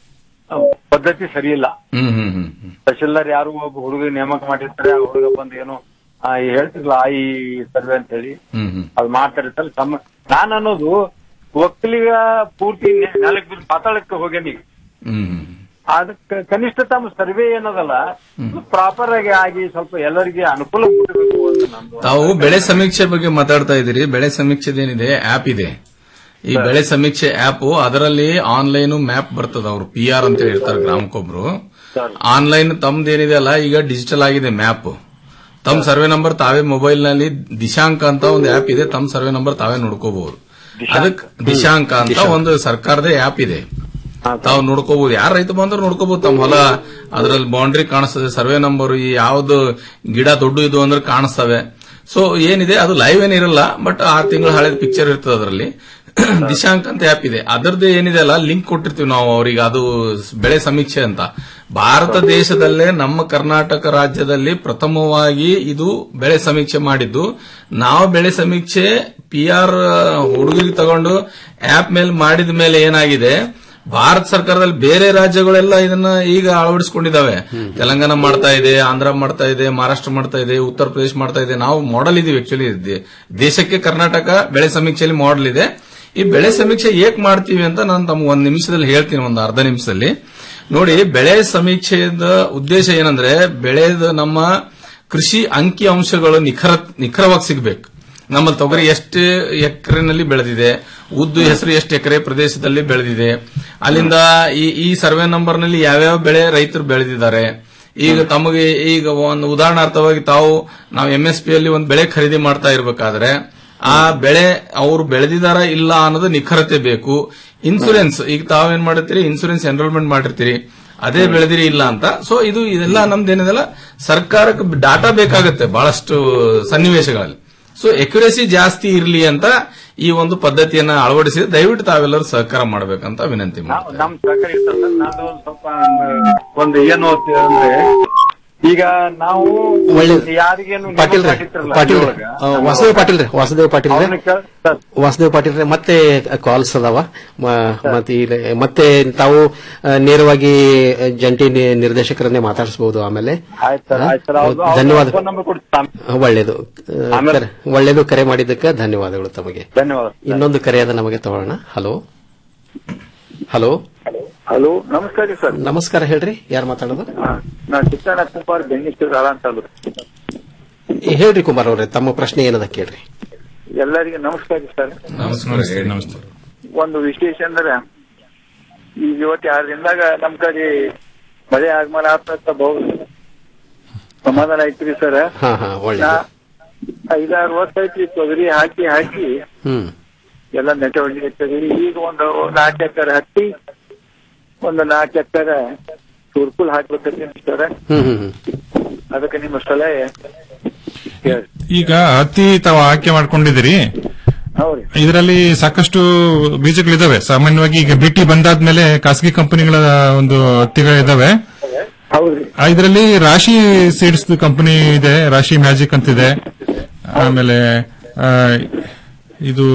ಆ, ಪದ್ಧತಿ ಸರಿ ಇಲ್ಲ ಹ್ಮ್ ಹ್ಮ್ ಹ್ಮ್ ಹ್ಮ್ ತಹಶೀಲ್ದಾರ್ ಯಾರು ಒಬ್ಬ ಹುಡುಗ ನೇಮಕ ಮಾಡಿರ್ತಾರೆ ಆ ಹುಡುಗ ಬಂದು ಏನೋ ಆ, ಈ ಹೇಳ್ತಿರ್ಲ ಆ ಈ ಸರ್ವೆ ಅಂತ ಹೇಳಿ ಹ್ಮ್ ಹ್ಮ್ ಅದು ಮಾಡ್ತಾರಿರ್ತಾರೆ ತಮ್ಮ ನಾನ್ ಅನ್ನೋದು ಒಕ್ಕಲಿಗ ಪೂರ್ತಿ ನೆ- ನೆಲಕ್ಕೆ ಬಿದ್ದು ಪಾತಾಳಕ್ಕೆ ಹೋಗ್ಯಾನಿ ಹ್ಮ್ ಹ್ಮ್ ಅದಕ್ಕೆ ಕನಿಷ್ಠ ತಮ್ಮ ಸರ್ವೆ ಏನದಲ್ಲ ಪ್ರಾಪರ್ ಆಗಿ ಆಗಿ ಸ್ವಲ್ಪ ಎಲ್ಲರಿಗೆ ಅನುಕೂಲ ಕೊಡಬೇಕು ಅಂತ ನಂದು ತಾವು ಬೆಳೆ ಸಮೀಕ್ಷೆ ಬಗ್ಗೆ ಮಾತಾಡ್ತಾ ಇದ್ದೀರಿ ಬೆಳೆ ಸಮೀಕ್ಷೆದೇನಿದೆ ಆಪ್ ಇದೆ ಈ ಬೆಳೆ ಸಮೀಕ್ಷೆ ಆಪ್ ಅದರಲ್ಲಿ ಆನ್ಲೈನ್ ಮ್ಯಾಪ್ ಬರ್ತದ ಅವ್ರು ಪಿ ಆರ್ ಅಂತ ಹೇಳ್ತಾರೆ ಗ್ರಾಮಕ್ಕೊಬ್ರು ಆನ್ಲೈನ್ ತಮ್ದೇನಿದೆ ಅಲ್ಲ ಈಗ ಡಿಜಿಟಲ್ ಆಗಿದೆ ಮ್ಯಾಪ್ ತಮ್ಮ ಸರ್ವೆ ನಂಬರ್ ತಾವೇ ಮೊಬೈಲ್ ನಲ್ಲಿ ದಿಶಾಂಕ ಅಂತ ಒಂದು ಆಪ್ ಇದೆ ತಮ್ಮ ಸರ್ವೆ ನಂಬರ್ ತಾವೇ ನೋಡ್ಕೋಬಹುದು ಅದಕ್ಕೆ ದಿಶಾಂಕ ಅಂತ ಒಂದು ಸರ್ಕಾರದ ಆಪ್ ಇದೆ ತಾವು ನೋಡ್ಕೋಬಹುದು ಯಾರ ರೈತ ಬಂದ್ರು ನೋಡ್ಕೋಬಹುದು ತಮ್ಮ ಹೊಲ ಅದ್ರಲ್ಲಿ ಬೌಂಡ್ರಿ ಕಾಣಿಸ್ತದೆ ಸರ್ವೆ ನಂಬರ್ ಈ ಯಾವ್ದು ಗಿಡ ದೊಡ್ಡ ಇದು ಅಂದ್ರೆ ಕಾಣಿಸ್ತವೆ ಸೊ ಏನಿದೆ ಅದು ಲೈವ್ ಏನಿರಲ್ಲ ಬಟ್ ಆರು ತಿಂಗಳ ಹಳೆದ ಪಿಕ್ಚರ್ ಇರ್ತದೆ ಅದರಲ್ಲಿ ದಿಶಾಂಕ್ ಅಂತ ಆಪ್ ಇದೆ ಅದರದ್ದು ಏನಿದೆ ಅಲ್ಲ ಲಿಂಕ್ ಕೊಟ್ಟಿರ್ತೀವಿ ನಾವು ಅವರಿಗೆ ಅದು ಬೆಳೆ ಸಮೀಕ್ಷೆ ಅಂತ ಭಾರತ ದೇಶದಲ್ಲೇ ನಮ್ಮ ಕರ್ನಾಟಕ ರಾಜ್ಯದಲ್ಲಿ ಪ್ರಥಮವಾಗಿ ಇದು ಬೆಳೆ ಸಮೀಕ್ಷೆ ಮಾಡಿದ್ದು ನಾವು ಬೆಳೆ ಸಮೀಕ್ಷೆ ಪಿ ಆರ್ ಹುಡುಗರಿಗೆ ತಗೊಂಡು ಆಪ್ ಮೇಲೆ ಮಾಡಿದ ಮೇಲೆ ಏನಾಗಿದೆ ಭಾರತ ಸರ್ಕಾರದಲ್ಲಿ ಬೇರೆ ರಾಜ್ಯಗಳೆಲ್ಲ ಇದನ್ನ ಈಗ ಅಳವಡಿಸಿಕೊಂಡಿದ್ದಾವೆ ತೆಲಂಗಾಣ ಮಾಡ್ತಾ ಇದೆ ಆಂಧ್ರ ಮಾಡ್ತಾ ಇದೆ ಮಹಾರಾಷ್ಟ್ರ ಮಾಡ್ತಾ ಇದೆ ಉತ್ತರ ಪ್ರದೇಶ ಮಾಡ್ತಾ ಇದೆ ನಾವು ಮಾಡೆಲ್ ಇದೀವಿ ಆಕ್ಚುಲಿ ದೇಶಕ್ಕೆ ಕರ್ನಾಟಕ ಬೆಳೆ ಸಮೀಕ್ಷೆಯಲ್ಲಿ ಮಾಡೆಲ್ ಇದೆ ಈ ಬೆಳೆ ಸಮೀಕ್ಷೆ ಏಕ್ ಮಾಡ್ತೀವಿ ಅಂತ ನಾನು ತಮ್ಗೆ ಒಂದ್ ನಿಮಿಷದಲ್ಲಿ ಹೇಳ್ತೀನಿ ಒಂದು ಅರ್ಧ ನಿಮಿಷದಲ್ಲಿ ನೋಡಿ ಬೆಳೆ ಸಮೀಕ್ಷೆಯ ಉದ್ದೇಶ ಏನಂದ್ರೆ ಬೆಳೆದ ನಮ್ಮ ಕೃಷಿ ಅಂಕಿ ಅಂಶಗಳು ನಿಖರ ನಿಖರವಾಗಿ ಸಿಗಬೇಕು ನಮ್ಮ ತೊಗರಿ ಎಷ್ಟು ಎಕರೆನಲ್ಲಿ ಬೆಳೆದಿದೆ ಉದ್ದು ಹೆಸರು ಎಷ್ಟು ಎಕರೆ ಪ್ರದೇಶದಲ್ಲಿ ಬೆಳೆದಿದೆ ಅಲ್ಲಿಂದ ಈ ಈ ಸರ್ವೆ ನಂಬರ್ ನಲ್ಲಿ ಯಾವ್ಯಾವ ಬೆಳೆ ರೈತರು ಬೆಳೆದಿದ್ದಾರೆ ಈಗ ತಮಗೆ ಈಗ ಒಂದು ಉದಾಹರಣಾರ್ಥವಾಗಿ ತಾವು ನಾವು ಎಂಎಸ್ ಪಿ ಅಲ್ಲಿ ಒಂದು ಬೆಳೆ ಖರೀದಿ ಮಾಡ್ತಾ ಇರಬೇಕಾದ್ರೆ ಆ ಬೆಳೆ ಅವರು ಬೆಳೆದಿದಾರ ಇಲ್ಲ ಅನ್ನೋದು ನಿಖರತೆ ಬೇಕು ಇನ್ಸೂರೆನ್ಸ್ ಈಗ ತಾವೇನ್ ಮಾಡಿರ್ತೀರಿ ಇನ್ಸೂರೆನ್ಸ್ ಎನ್ರೋಲ್ಮೆಂಟ್ ಮಾಡಿರ್ತೀರಿ ಅದೇ ಬೆಳೆದಿರಿ ಇಲ್ಲ ಅಂತ ಸೊ ಇದು ಇದೆಲ್ಲ ನಮ್ದೇನಿದೆಲ್ಲ ಸರ್ಕಾರಕ್ಕೆ ಡಾಟಾ ಬೇಕಾಗುತ್ತೆ ಬಹಳಷ್ಟು ಸನ್ನಿವೇಶಗಳಲ್ಲಿ ಸೊ ಎಕ್ಯುರೇಸಿ ಜಾಸ್ತಿ ಇರಲಿ ಅಂತ ಈ ಒಂದು ಪದ್ಧತಿಯನ್ನ ಅಳವಡಿಸಿ ದಯವಿಟ್ಟು ತಾವೆಲ್ಲರೂ ಸಹಕಾರ ಮಾಡಬೇಕಂತ ವಿನಂತಿ ಮಾಡ್ತೀನಿ ನಮ್ ಸಹಕಾರ ಇರ್ತಲ್ಲ ನಾನು ಒಂದ್ ಸ್ವಲ್ಪ ಒಂದು ಏನು ಅಂದ್ರೆ ಈಗ ನಾವು ಒಳ್ಳೇದು. ಯಾರಿಗೇನು ನೇಮಕ ಪಾಟೀಲ್ ಮಾಡಿರ್ತಾರಲ್ಲ ಪಾಟೀಲ್ ಅದ್ರೊಳಗ, ವಾಸುದೇವ್ ಪಾಟೀಲ್ ರೀ ವಾಸುದೇವ್ ಪಾಟೀಲ್ ಅವ್ರನ್ನ ಕೇಳ್- ಸರ್, ವಾಸುದೇವ್ ಪಾಟೀಲ್ ರೀ ಮತ್ತೆ ಕಾಲ್ಸ್ ಅದಾವ ಮ- ಮತ್ತೆ ಇಲ್ಲಿ- ಮತ್ತೆ ತಾವು ಆ, ನೇರವಾಗಿ ಜಂಟಿ ನಿ- ನಿರ್ದೇಶಕರನ್ನೇ ಮಾತಾಡಿಸಬಹುದು ಆಮೇಲೆ ಆಯ್ತು ಸರ್ ಆಯ್ತು ಸರ್ ಅವ್ರ್ದು- ಅವ್ರ್ದು ಧನ್ಯವಾದ ಫೋನ್ ನಂಬರ್ ಕೊಡ್ತೀನಿ ಒಳ್ಳೇದು ಆ, ಆಮೇಲೆ- ಕರೆ- ಒಳ್ಳೇದು ಕರೆ ಮಾಡಿದ್ದಕ್ಕೆ ಧನ್ಯವಾದಗಳು ತಮಗೆ ಧನ್ಯವಾದ ಇನ್ನೊಂದು ಕರೆಯಾದ ನಮಗೆ ತಗೊಳ್ಳೋಣ ಹಲೋ ಹಲೋ ಹಲೋ ನಮಸ್ಕಾರ ರೀ ಸರ್ ನಮಸ್ಕಾರ ಹೇಳ್ರಿ ಯಾರು ಮಾತಾಡೋದು ನಾ ಚಿಕ್ಕಣ್ಣ ಕುಮಾರ್ ಬೆಂಗಳೂರು ಹಾಳ ಅಂತ ಅಲ್ರಿ. ಏ, ಹೇಳ್ರಿ ಕುಮಾರ್ ಅವ್ರೆ ತಮ್ಮ ಪ್ರಶ್ನೆ ಏನದ ಕೇಳ್ರಿ ಎಲ್ಲರಿಗೂ ನಮಸ್ಕಾರ ರೀ ಸರ್ ನಮಸ್ಕಾರ ನಮಸ್ತೆ ಒಂದು ವಿಶೇಷ ಅಂದ್ರೆ ಈಗ ಇವತ್ತು ಎರಡು ದಿನದಾಗ ನಮ್ ಕಡೆ ಮಳೆ ಆಗಮನ ಆಗ್ತಂತ ಬಹು ಸಮಾಧಾನ ಐತ್ರಿ ಸರ್ ಹಾ ಹಾ ಒಳ್ಳೇದು ಐದಾರು ವರ್ಷ ಐತಿ ತೊಗರಿ ಹಾಕಿ ಹಾಕಿ ಹ್ಮ್ ಎಲ್ಲ ನೆಟ ಹೊಡಿತದೆ ಈಗ ಒಂದು ನಾಲ್ಕು ಎಕರೆ ಹತ್ತಿ ಒಂದು ನಾಲ್ಕು ಎಕರೆ ಸುರ್ಕುಲ್ ಹಾಕ್ಬೇಕಂತ ಸರ್ ಹ್ಮ್ ಹ್ಮ್ ಹ್ಮ್ ಅದಕ್ಕೆ ನಿಮ್ಮ ಸಲಹೆ ಹೇಳ್ರಿ. ಈಗ ಹತ್ತಿ ತಾವು ಆಯ್ಕೆ ಮಾಡ್ಕೊಂಡಿದ್ದೀರಿ ಹೌದ್ರಿ ಇದರಲ್ಲಿ ಸಾಕಷ್ಟು ಬೀಜಗಳಿದಾವೆ ಸಾಮಾನ್ಯವಾಗಿ ಈಗ ಬಿಟಿ ಬಂದಾದ್ಮೇಲೆ ಖಾಸಗಿ ಕಂಪನಿಗಳ ಒಂದು ಹತ್ತಿಗಳಿದಾವೆ ಹೌದ್ರಿ ಇದರಲ್ಲಿ ರಾಶಿ ಸೀಡ್ಸ್ ಕಂಪನಿ ಇದೆ ರಾಶಿ ಮ್ಯಾಜಿಕ್ ಅಂತಿದೆ ಆಮೇಲೆ ಆ, ಇದು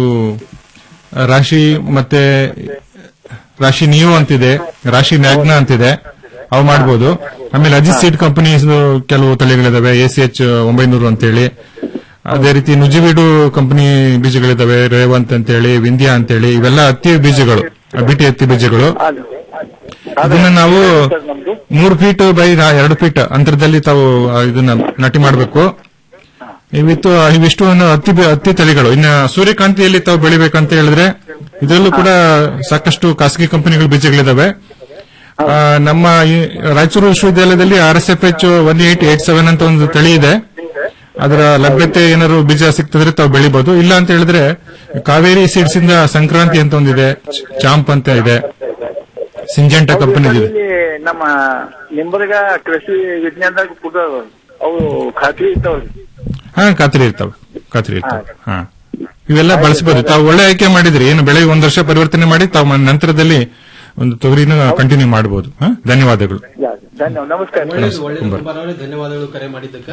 ರಾಶಿ ಮತ್ತೆ ರಾಶಿ ನಿಯೋ ಅಂತಿದೆ ರಾಶಿ ಮ್ಯಾಗ್ನಾ ಅಂತಿದೆ ಅವು ಮಾಡಬಹುದು ಆಮೇಲೆ ಅಜಿತ್ ಸೀಡ್ ಕಂಪನಿ ಕೆಲವು ತಳಿಗಳಿದಾವೆ ಎ ಸಿ ಎಚ್ ಒಂಬೈನೂರು ಅಂತೇಳಿ ಅದೇ ರೀತಿ ನುಜಿವೀಡು ಕಂಪನಿ ಬೀಜಗಳಿದಾವೆ ರೇವಂತ್ ಅಂತೇಳಿ ವಿಂಧ್ಯ ಅಂತೇಳಿ ಇವೆಲ್ಲ ಹತ್ತಿ ಬೀಜಗಳು ಬಿಟಿ ಹತ್ತಿ ಬೀಜಗಳು ಇದನ್ನ ನಾವು ಮೂರು ಫೀಟ್ ಬೈ ನಾ- ಎರಡು ಫೀಟ್ ಅಂತರದಲ್ಲಿ ತಾವು ಆ, ಇದನ್ನ ನಾಟಿ ಮಾಡಬೇಕು ಇವಿತ್ತು ಇವಿಷ್ಟು ಒಂದು ಹತ್ತಿ ಬೆ- ಹತ್ತಿ ತಳಿಗಳು ಇನ್ನು ಸೂರ್ಯಕಾಂತಿಯಲ್ಲಿ ತಾವು ಬೆಳಿಬೇಕಂತ ಹೇಳಿದ್ರೆ ಇದರಲ್ಲೂ ಕೂಡ ಸಾಕಷ್ಟು ಖಾಸಗಿ ಕಂಪನಿಗಳ ಬೀಜಗಳಿದಾವೆ ಆ, ನಮ್ಮ ಈ ರಾಯಚೂರು ವಿಶ್ವವಿದ್ಯಾಲಯದಲ್ಲಿ R S F H one eight eight seven ಅಂತ ಒಂದು ತಳಿ ಇದೆ ಅದರ ಲಭ್ಯತೆ ಏನಾದ್ರು ಬೀಜ ಸಿಕ್ತಿದ್ರೆ ತಾವು ಬೆಳಿಬಹುದು ಇಲ್ಲ ಅಂತ ಹೇಳಿದ್ರೆ ಕಾವೇರಿ ಸೀಡ್ಸ್ ಇಂದ ಸಂಕ್ರಾಂತಿ ಅಂತ ಒಂದಿದೆ ಚ- ಚಾಂಪ್ ಅಂತ ಇದೆ ಸಿಂಜೆಂಟಾ ಕಂಪನಿ ಇದೆ ಇಲ್ಲಿ ನಮ್ಮ ನಿಂಬರ್ಗ ಕೃಷಿ ವಿಜ್ಞಾನದಾಗ ಕೂಡ ಅವು ಖಾತ್ರಿ ಇರ್ತಾವ್ರಿ ಹಾ ಖಾತ್ರಿ ಇರ್ತಾವೆ ಖಾತ್ರಿ ಇರ್ತಾವೆ ಹಾ ಇವೆಲ್ಲ ಬಳಸಬಹುದು ತಾವು ಒಳ್ಳೆ ಆಯ್ಕೆ ಮಾಡಿದ್ರಿ ಏನು ಬೆಳೆ ಒಂದ್ ವರ್ಷ ಪರಿವರ್ತನೆ ಮಾಡಿ ತಾವು ಮ- ನಂತರದಲ್ಲಿ ಒಂದು ತೊಗರಿನ ಕಂಟಿನ್ಯೂ ಮಾಡಬಹುದು ಧನ್ಯವಾದಗಳು ಧನ್ಯವಾದ ನಮಸ್ಕಾರ ಒಳ್ಳೇದು ಒಳ್ಳೇದು ಕುಂಬಾರ. ಕುಂಬಾರ ಅವರೇ ಧನ್ಯವಾದಗಳು ಕರೆ ಮಾಡಿದ್ದಕ್ಕ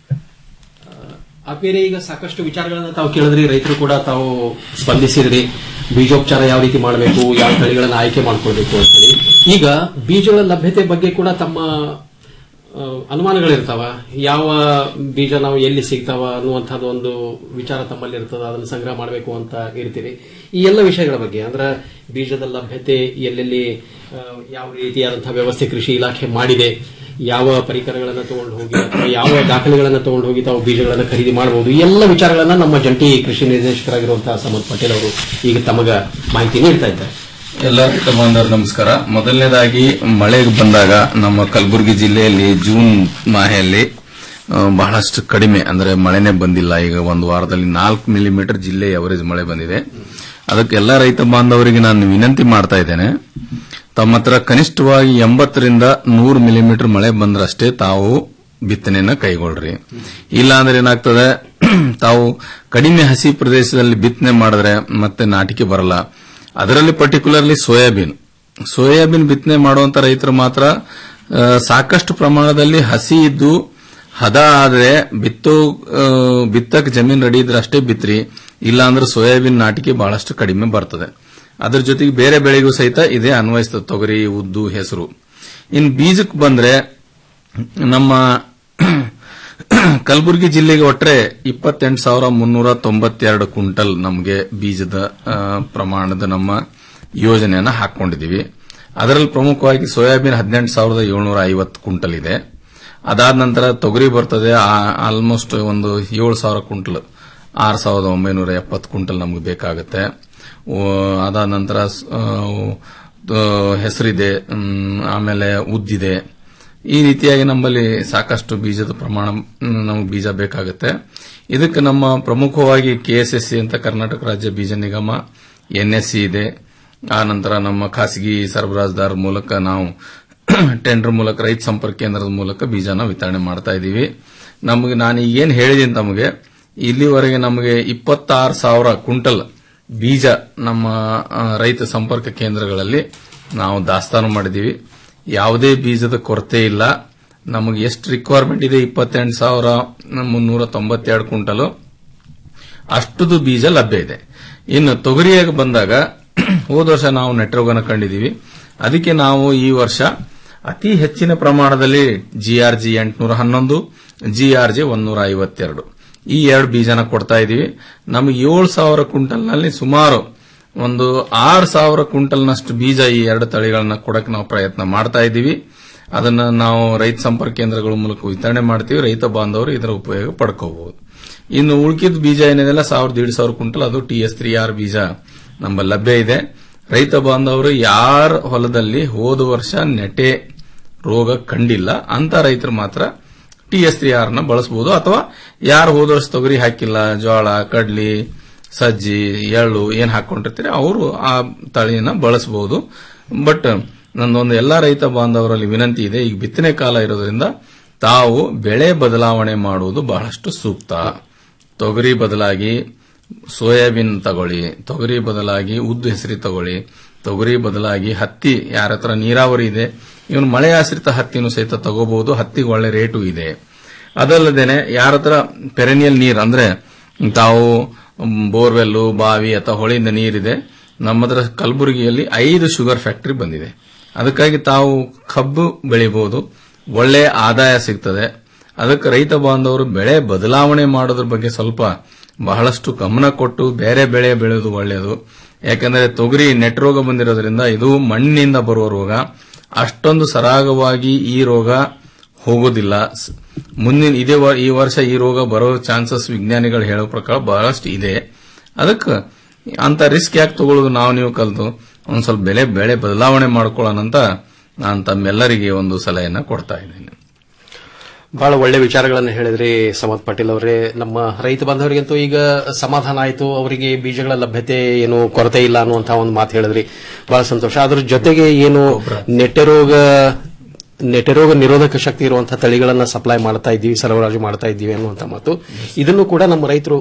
ಆಪೇರೆ ಈಗ ಸಾಕಷ್ಟು ವಿಚಾರಗಳನ್ನ ತಾವು ಕೇಳಿದ್ರಿ ರೈತರು ಕೂಡ ತಾವು ಸ್ಪಂದಿಸಿದ್ರಿ ಬೀಜೋಪಚಾರ ಯಾವ ರೀತಿ ಮಾಡಬೇಕು ಯಾವ ತಳಿಗಳನ್ನ ಆಯ್ಕೆ ಮಾಡ್ಕೊಳ್ಬೇಕು ಅಂತ ಹೇಳಿ ಈಗ ಬೀಜಗಳ ಲಭ್ಯತೆ ಬಗ್ಗೆ ಕೂಡ ತಮ್ಮ ಆ, ಅನುಮಾನಗಳಿರ್ತಾವ ಯಾವ ಬೀಜ ನಾವು ಎಲ್ಲಿ ಸಿಗ್ತಾವ ಅನ್ನುವಂಥದ್ದು ಒಂದು ವಿಚಾರ ತಮ್ಮಲ್ಲಿ ಇರ್ತದ ಅದನ್ನು ಸಂಗ್ರಹ ಮಾಡಬೇಕು ಅಂತ ಇರ್ತೀರಿ ಈ ಎಲ್ಲ ವಿಷಯಗಳ ಬಗ್ಗೆ ಅಂದ್ರೆ ಬೀಜದ ಲಭ್ಯತೆ ಎಲ್ಲೆಲ್ಲಿ ಆ, ಯಾವ ರೀತಿಯಾದಂತಹ ವ್ಯವಸ್ಥೆ ಕೃಷಿ ಇಲಾಖೆ ಮಾಡಿದೆ ಯಾವ ಪರಿಕರಗಳನ್ನು ತಗೊಂಡು ಹೋಗಿ ಅಥವಾ ಯಾವ ದಾಖಲೆಗಳನ್ನು ತಗೊಂಡು ಹೋಗಿ ತಾವು ಬೀಜಗಳನ್ನು ಖರೀದಿ ಮಾಡಬಹುದು ಈ ಎಲ್ಲ ವಿಚಾರಗಳನ್ನ ನಮ್ಮ ಜಂಟಿ ಕೃಷಿ ನಿರ್ದೇಶಕರಾಗಿರುವಂತಹ ಸಮದ್ ಪಟೇಲ್ ಅವರು ಈಗ ತಮಗ ಮಾಹಿತಿ ನೀಡ್ತಾ ಇದ್ದಾರೆ ಎಲ್ಲ ರೈತ ಬಾಂಧವರು ನಮಸ್ಕಾರ ಮೊದಲನೇದಾಗಿ ಮಳೆ ಬಂದಾಗ ನಮ್ಮ ಕಲಬುರಗಿ ಜಿಲ್ಲೆಯಲ್ಲಿ ಜೂನ್ ಮಾಹೆಯಲ್ಲಿ ಆ, ಬಹಳಷ್ಟು ಕಡಿಮೆ ಅಂದ್ರೆ ಮಳೆನೇ ಬಂದಿಲ್ಲ ಈಗ ಒಂದು ವಾರದಲ್ಲಿ ನಾಲ್ಕು ಮಿಲಿಮೀಟರ್ ಜಿಲ್ಲೆ ಅವರೇಜ್ ಮಳೆ ಬಂದಿದೆ ಅದಕ್ಕೆ ಎಲ್ಲ ರೈತ ಬಾಂಧವರಿಗೆ ನಾನು ವಿನಂತಿ ಮಾಡ್ತಾ ಇದ್ದೇನೆ ತಮ್ಮ ಹತ್ರ ಕನಿಷ್ಠವಾಗಿ ಎಂಬತ್ತರಿಂದ ನೂರು ಮಿಲಿಮೀಟರ್ ಮಳೆ ಬಂದ್ರಷ್ಟೇ ತಾವು ಬಿತ್ತನೆಯನ್ನ ಕೈಗೊಳ್ರಿ ಇಲ್ಲ ಅಂದ್ರೆ ಏನಾಗ್ತದೆ ತಾವು ಕಡಿಮೆ ಹಸಿ ಪ್ರದೇಶದಲ್ಲಿ ಬಿತ್ತನೆ ಮಾಡಿದ್ರೆ ಮತ್ತೆ ನಾಟಿಕೆ ಬರಲ್ಲ ಅದರಲ್ಲಿ ಪರ್ಟಿಕ್ಯುಲರ್ಲಿ ಸೋಯಾಬೀನ್ ಸೋಯಾಬೀನ್ ಬಿತ್ತನೆ ಮಾಡುವಂತ ರೈತರು ಮಾತ್ರ ಆ, ಸಾಕಷ್ಟು ಪ್ರಮಾಣದಲ್ಲಿ ಹಸಿ ಇದ್ದು ಹದ ಆದ್ರೆ ಬಿತ್ತೋ ಆ, ಬಿತ್ತಕ್ ಜಮೀನ್ ರೆಡಿ ಇದ್ರೆ ಅಷ್ಟೇ ಬಿತ್ರಿ ಇಲ್ಲ ಅಂದ್ರೆ ಸೋಯಾಬೀನ್ ನಾಟಿಕೆ ಬಹಳಷ್ಟು ಕಡಿಮೆ ಬರ್ತದೆ ಅದ್ರ ಜೊತೆಗೆ ಬೇರೆ ಬೆಳೆಗೂ ಸಹಿತ ಇದೇ ಅನ್ವಯಿಸ್ತದೆ ತೊಗರಿ ಉದ್ದು ಹೆಸರು ಇನ್ ಬೀಜಕ್ಕೆ ಬಂದ್ರೆ ನಮ್ಮ ಕಲಬುರಗಿ ಜಿಲ್ಲೆಗೆ ಒಟ್ಟರೆ ಇಪ್ಪತ್ತೆಂಟು ಸಾವಿರ ಮುನ್ನೂರ ತೊಂಬತ್ತೆರಡು ಕ್ವಿಂಟಲ್ ನಮಗೆ ಬೀಜದ ಆ, ಪ್ರಮಾಣದ ನಮ್ಮ ಯೋಜನೆಯನ್ನ ಹಾಕೊಂಡಿದ್ದೀವಿ ಅದರಲ್ಲಿ ಪ್ರಮುಖವಾಗಿ ಸೋಯಾಬೀನ್ ಹದಿನೆಂಟು ಸಾವಿರದ ಏಳ್ನೂರ ಐವತ್ತು ಕ್ವಿಂಟಲ್ ಇದೆ ಅದಾದ ನಂತರ ತೊಗರಿ ಬರ್ತದೆ ಆಲ್ಮೋಸ್ಟ್ ಒಂದು ಏಳು ಸಾವಿರ ಕ್ವಿಂಟಲ್ ಆರು ಸಾವಿರದ ಒಂಬೈನೂರ ಎಪ್ಪತ್ತು ಕ್ವಿಂಟಲ್ ನಮಗೆ ಬೇಕಾಗುತ್ತೆ ಓ, ಅದಾದ ನಂತರ ಸ್- ಆ, ಆ, ಹೆಸರಿದೆ ಮ್, ಆಮೇಲೆ ಉದ್ದಿದೆ ಈ ರೀತಿಯಾಗಿ ನಮ್ಮಲ್ಲಿ ಸಾಕಷ್ಟು ಬೀಜದ ಪ್ರಮಾಣ ಮ್, ನಮಗೆ ಬೀಜ ಬೇಕಾಗುತ್ತೆ ಇದಕ್ಕೆ ನಮ್ಮ ಪ್ರಮುಖವಾಗಿ ಕೆಎಸ್ಎಸ್ಸಿ ಅಂತ ಕರ್ನಾಟಕ ರಾಜ್ಯ ಬೀಜ ನಿಗಮ ಎನ್ಎಸ್ಸಿ ಇದೆ ಆ ನಂತರ ನಮ್ಮ ಖಾಸಗಿ ಸರಬರಾಜುದಾರ ಮೂಲಕ ನಾವು ಟೆಂಡರ್ ಮೂಲಕ ರೈತ ಸಂಪರ್ಕ ಕೇಂದ್ರದ ಮೂಲಕ ಬೀಜನ ವಿತರಣೆ ಮಾಡ್ತಾ ಇದ್ದೀವಿ ನಮಗೆ ನಾನು ಈಗೇನು ಹೇಳಿದ್ದೀನಿ ತಮಗೆ ಇಲ್ಲಿವರೆಗೆ ನಮಗೆ ಇಪ್ಪತ್ತಾರು ಸಾವಿರ ಕ್ವಿಂಟಲ್ ಬೀಜ ನಮ್ಮ ಆ, ರೈತ ಸಂಪರ್ಕ ಕೇಂದ್ರಗಳಲ್ಲಿ ನಾವು ದಾಸ್ತಾನು ಮಾಡಿದ್ದೀವಿ ಯಾವುದೇ ಬೀಜದ ಕೊರತೆ ಇಲ್ಲ ನಮಗೆ ಎಷ್ಟು ರಿಕ್ವೈರ್ಮೆಂಟ್ ಇದೆ ಇಪ್ಪತ್ತೆಂಟು ಸಾವಿರ ಮುನ್ನೂರ ತೊಂಬತ್ತೆರಡು ಕ್ವಿಂಟಲು ಅಷ್ಟುದು ಬೀಜ ಲಭ್ಯ ಇದೆ ಇನ್ನು ತೊಗರಿಯಾಗ ಬಂದಾಗ ಹೋದ ವರ್ಷ ನಾವು ನೆಟ್ರೋಗನ ಕಂಡಿದ್ದೀವಿ ಅದಕ್ಕೆ ನಾವು ಈ ವರ್ಷ ಅತಿ ಹೆಚ್ಚಿನ ಪ್ರಮಾಣದಲ್ಲಿ ಜಿಆರ್ಜಿ ಎಂಟುನೂರ ಹನ್ನೊಂದು ಜಿಆರ್ಜಿ ಒಂದೂರ ಐವತ್ತೆರಡು ಈ ಎರಡು ಬೀಜನ ಕೊಡ್ತಾ ಇದೀವಿ ನಮಗೆ ಏಳು ಸಾವಿರ ಕ್ವಿಂಟಲ್ನಲ್ಲಿ ಸುಮಾರು ಒಂದು ಆರು ಸಾವಿರ ಕ್ವಿಂಟಲ್ನಷ್ಟು ಬೀಜ ಈ ಎರಡು ತಳಿಗಳನ್ನ ಕೊಡಕ್ಕೆ ನಾವು ಪ್ರಯತ್ನ ಮಾಡ್ತಾ ಇದ್ದೀವಿ ಅದನ್ನ ನಾವು ರೈತ ಸಂಪರ್ಕ ಕೇಂದ್ರಗಳ ಮೂಲಕ ವಿತರಣೆ ಮಾಡ್ತೀವಿ ರೈತ ಬಾಂಧವರು ಇದರ ಉಪಯೋಗ ಪಡ್ಕೋಬಹುದು ಇನ್ನು ಉಳ್ಕಿದ ಬೀಜ ಏನಿದೆಲ್ಲ ಸಾವಿರದ ಏಳು ಸಾವಿರ ಕ್ವಿಂಟಲ್ ಅದು ಟಿ ಎಸ್ ತ್ರೀ ಆರ್ ಬೀಜ ನಮ್ಮ ಲಭ್ಯ ಇದೆ ರೈತ ಬಾಂಧವರು ಯಾರ ಹೊಲದಲ್ಲಿ ಹೋದ ವರ್ಷ ನೆಟೆ ರೋಗ ಕಂಡಿಲ್ಲ ಅಂತ ರೈತರು ಮಾತ್ರ ಟಿ ಎಸ್ ತ್ರೀ ಆರ್ ನ ಬಳಸಬಹುದು ಅಥವಾ ಯಾರು ಹೋದ ವರ್ಷ ತೊಗರಿ ಹಾಕಿಲ್ಲ ಜೋಳ ಕಡ್ಲಿ ಸಜ್ಜಿ ಎಳ್ಳು ಏನ್ ಹಾಕೊಂಡಿರ್ತೀರಿ ಅವರು ಆ ತಳಿಯನ್ನ ಬಳಸಬಹುದು ಬಟ್ ನಂದೊಂದು ಎಲ್ಲಾ ರೈತ ಬಾಂಧವರಲ್ಲಿ ವಿನಂತಿ ಇದೆ ಈಗ ಬಿತ್ತನೆ ಕಾಲ ಇರೋದ್ರಿಂದ ತಾವು ಬೆಳೆ ಬದಲಾವಣೆ ಮಾಡುವುದು ಬಹಳಷ್ಟು ಸೂಕ್ತ ತೊಗರಿ ಬದಲಾಗಿ ಸೋಯಾಬೀನ್ ತಗೊಳ್ಳಿ ತೊಗರಿ ಬದಲಾಗಿ ಉದ್ದು ಹೆಸರಿ ತಗೊಳ್ಳಿ ತೊಗರಿ ಬದಲಾಗಿ ಹತ್ತಿ ಯಾರ ಹತ್ರ ನೀರಾವರಿ ಇದೆ ಇವನು ಮಳೆ ಆಶ್ರಿತ ಹತ್ತಿನೂ ಸಹಿತ ತಗೋಬಹುದು ಹತ್ತಿಗೆ ಒಳ್ಳೆ ರೇಟು ಇದೆ ಅದಲ್ಲದೇನೆ ಯಾರ ಹತ್ರ ಪೆರೆನಿಯಲ್ ನೀರ್ ಅಂದ್ರೆ ತಾವು ಬೋರ್ವೆಲ್ಲು ಬಾವಿ ಅಥವಾ ಹೊಳೆಯಿಂದ ನೀರಿದೆ ನಮ್ಮ ಹತ್ರ ಕಲಬುರಗಿಯಲ್ಲಿ ಐದು ಶುಗರ್ ಫ್ಯಾಕ್ಟರಿ ಬಂದಿದೆ ಅದಕ್ಕಾಗಿ ತಾವು ಕಬ್ಬು ಬೆಳಿಬಹುದು ಒಳ್ಳೆ ಆದಾಯ ಸಿಗ್ತದೆ ಅದಕ್ಕೆ ರೈತ ಬಾಂಧವರು ಬೆಳೆ ಬದಲಾವಣೆ ಮಾಡೋದ್ರ ಬಗ್ಗೆ ಸ್ವಲ್ಪ ಬಹಳಷ್ಟು ಗಮನ ಕೊಟ್ಟು ಬೇರೆ ಬೆಳೆ ಬೆಳೆಯೋದು ಒಳ್ಳೆಯದು ಯಾಕಂದ್ರೆ ತೊಗರಿ ನೆಟ್ ರೋಗ ಬಂದಿರೋದ್ರಿಂದ ಇದು ಮಣ್ಣಿನಿಂದ ಬರುವ ರೋಗ ಅಷ್ಟೊಂದು ಸರಾಗವಾಗಿ ಈ ರೋಗ ಹೋಗೋದಿಲ್ಲ ಸ್- ಮುಂದಿನ ಇದೇ ವ- ಈ ವರ್ಷ ಈ ರೋಗ ಬರೋ ಚಾನ್ಸಸ್ ವಿಜ್ಞಾನಿಗಳು ಹೇಳೋ ಪ್ರಕಾರ ಬಹಳಷ್ಟು ಇದೆ ಅದಕ್ಕೆ ಅಂತ ರಿಸ್ಕ್ ಯಾಕೆ ತಗೊಳ್ಳೋದು ನಾವು ನೀವು ಕಲ್ತು ಒಂದ್ ಸ್ವಲ್ಪ ಬೆಲೆ ಬೆಳೆ ಬದಲಾವಣೆ ಮಾಡ್ಕೊಳ್ಳೋಣ ಅಂತ ನಾನು ತಮ್ಮೆಲ್ಲರಿಗೆ ಒಂದು ಸಲಹೆಯನ್ನ ಕೊಡ್ತಾ ಇದ್ದೀನಿ ಬಹಳ ಒಳ್ಳೆ ವಿಚಾರಗಳನ್ನು ಹೇಳಿದ್ರಿ ಸಮದ್ ಪಾಟೀಲ್ ಅವರೇ ನಮ್ಮ ರೈತ ಬಾಂಧವರಿಗಂತೂ ಈಗ ಸಮಾಧಾನ ಆಯಿತು ಅವರಿಗೆ ಬೀಜಗಳ ಲಭ್ಯತೆ ಏನು ಕೊರತೆ ಇಲ್ಲ ಅನ್ನುವಂತಹ ಒಂದು ಮಾತು ಹೇಳಿದ್ರಿ ಬಹಳ ಸಂತೋಷ ಅದ್ರ ಜೊತೆಗೆ ಏನು ನೆಟ್ಟೆರೋಗ ನೆಟೆರೋಗ ನಿರೋಧಕ ಶಕ್ತಿ ಇರುವಂತಹ ತಳಿಗಳನ್ನ ಸಪ್ಲೈ ಮಾಡ್ತಾ ಇದ್ದೀವಿ ಸರಬರಾಜು ಮಾಡ್ತಾ ಇದ್ದೀವಿ ಅನ್ನುವಂಥ ಮಾತು ಇದನ್ನು ಕೂಡ ನಮ್ಮ ರೈತರು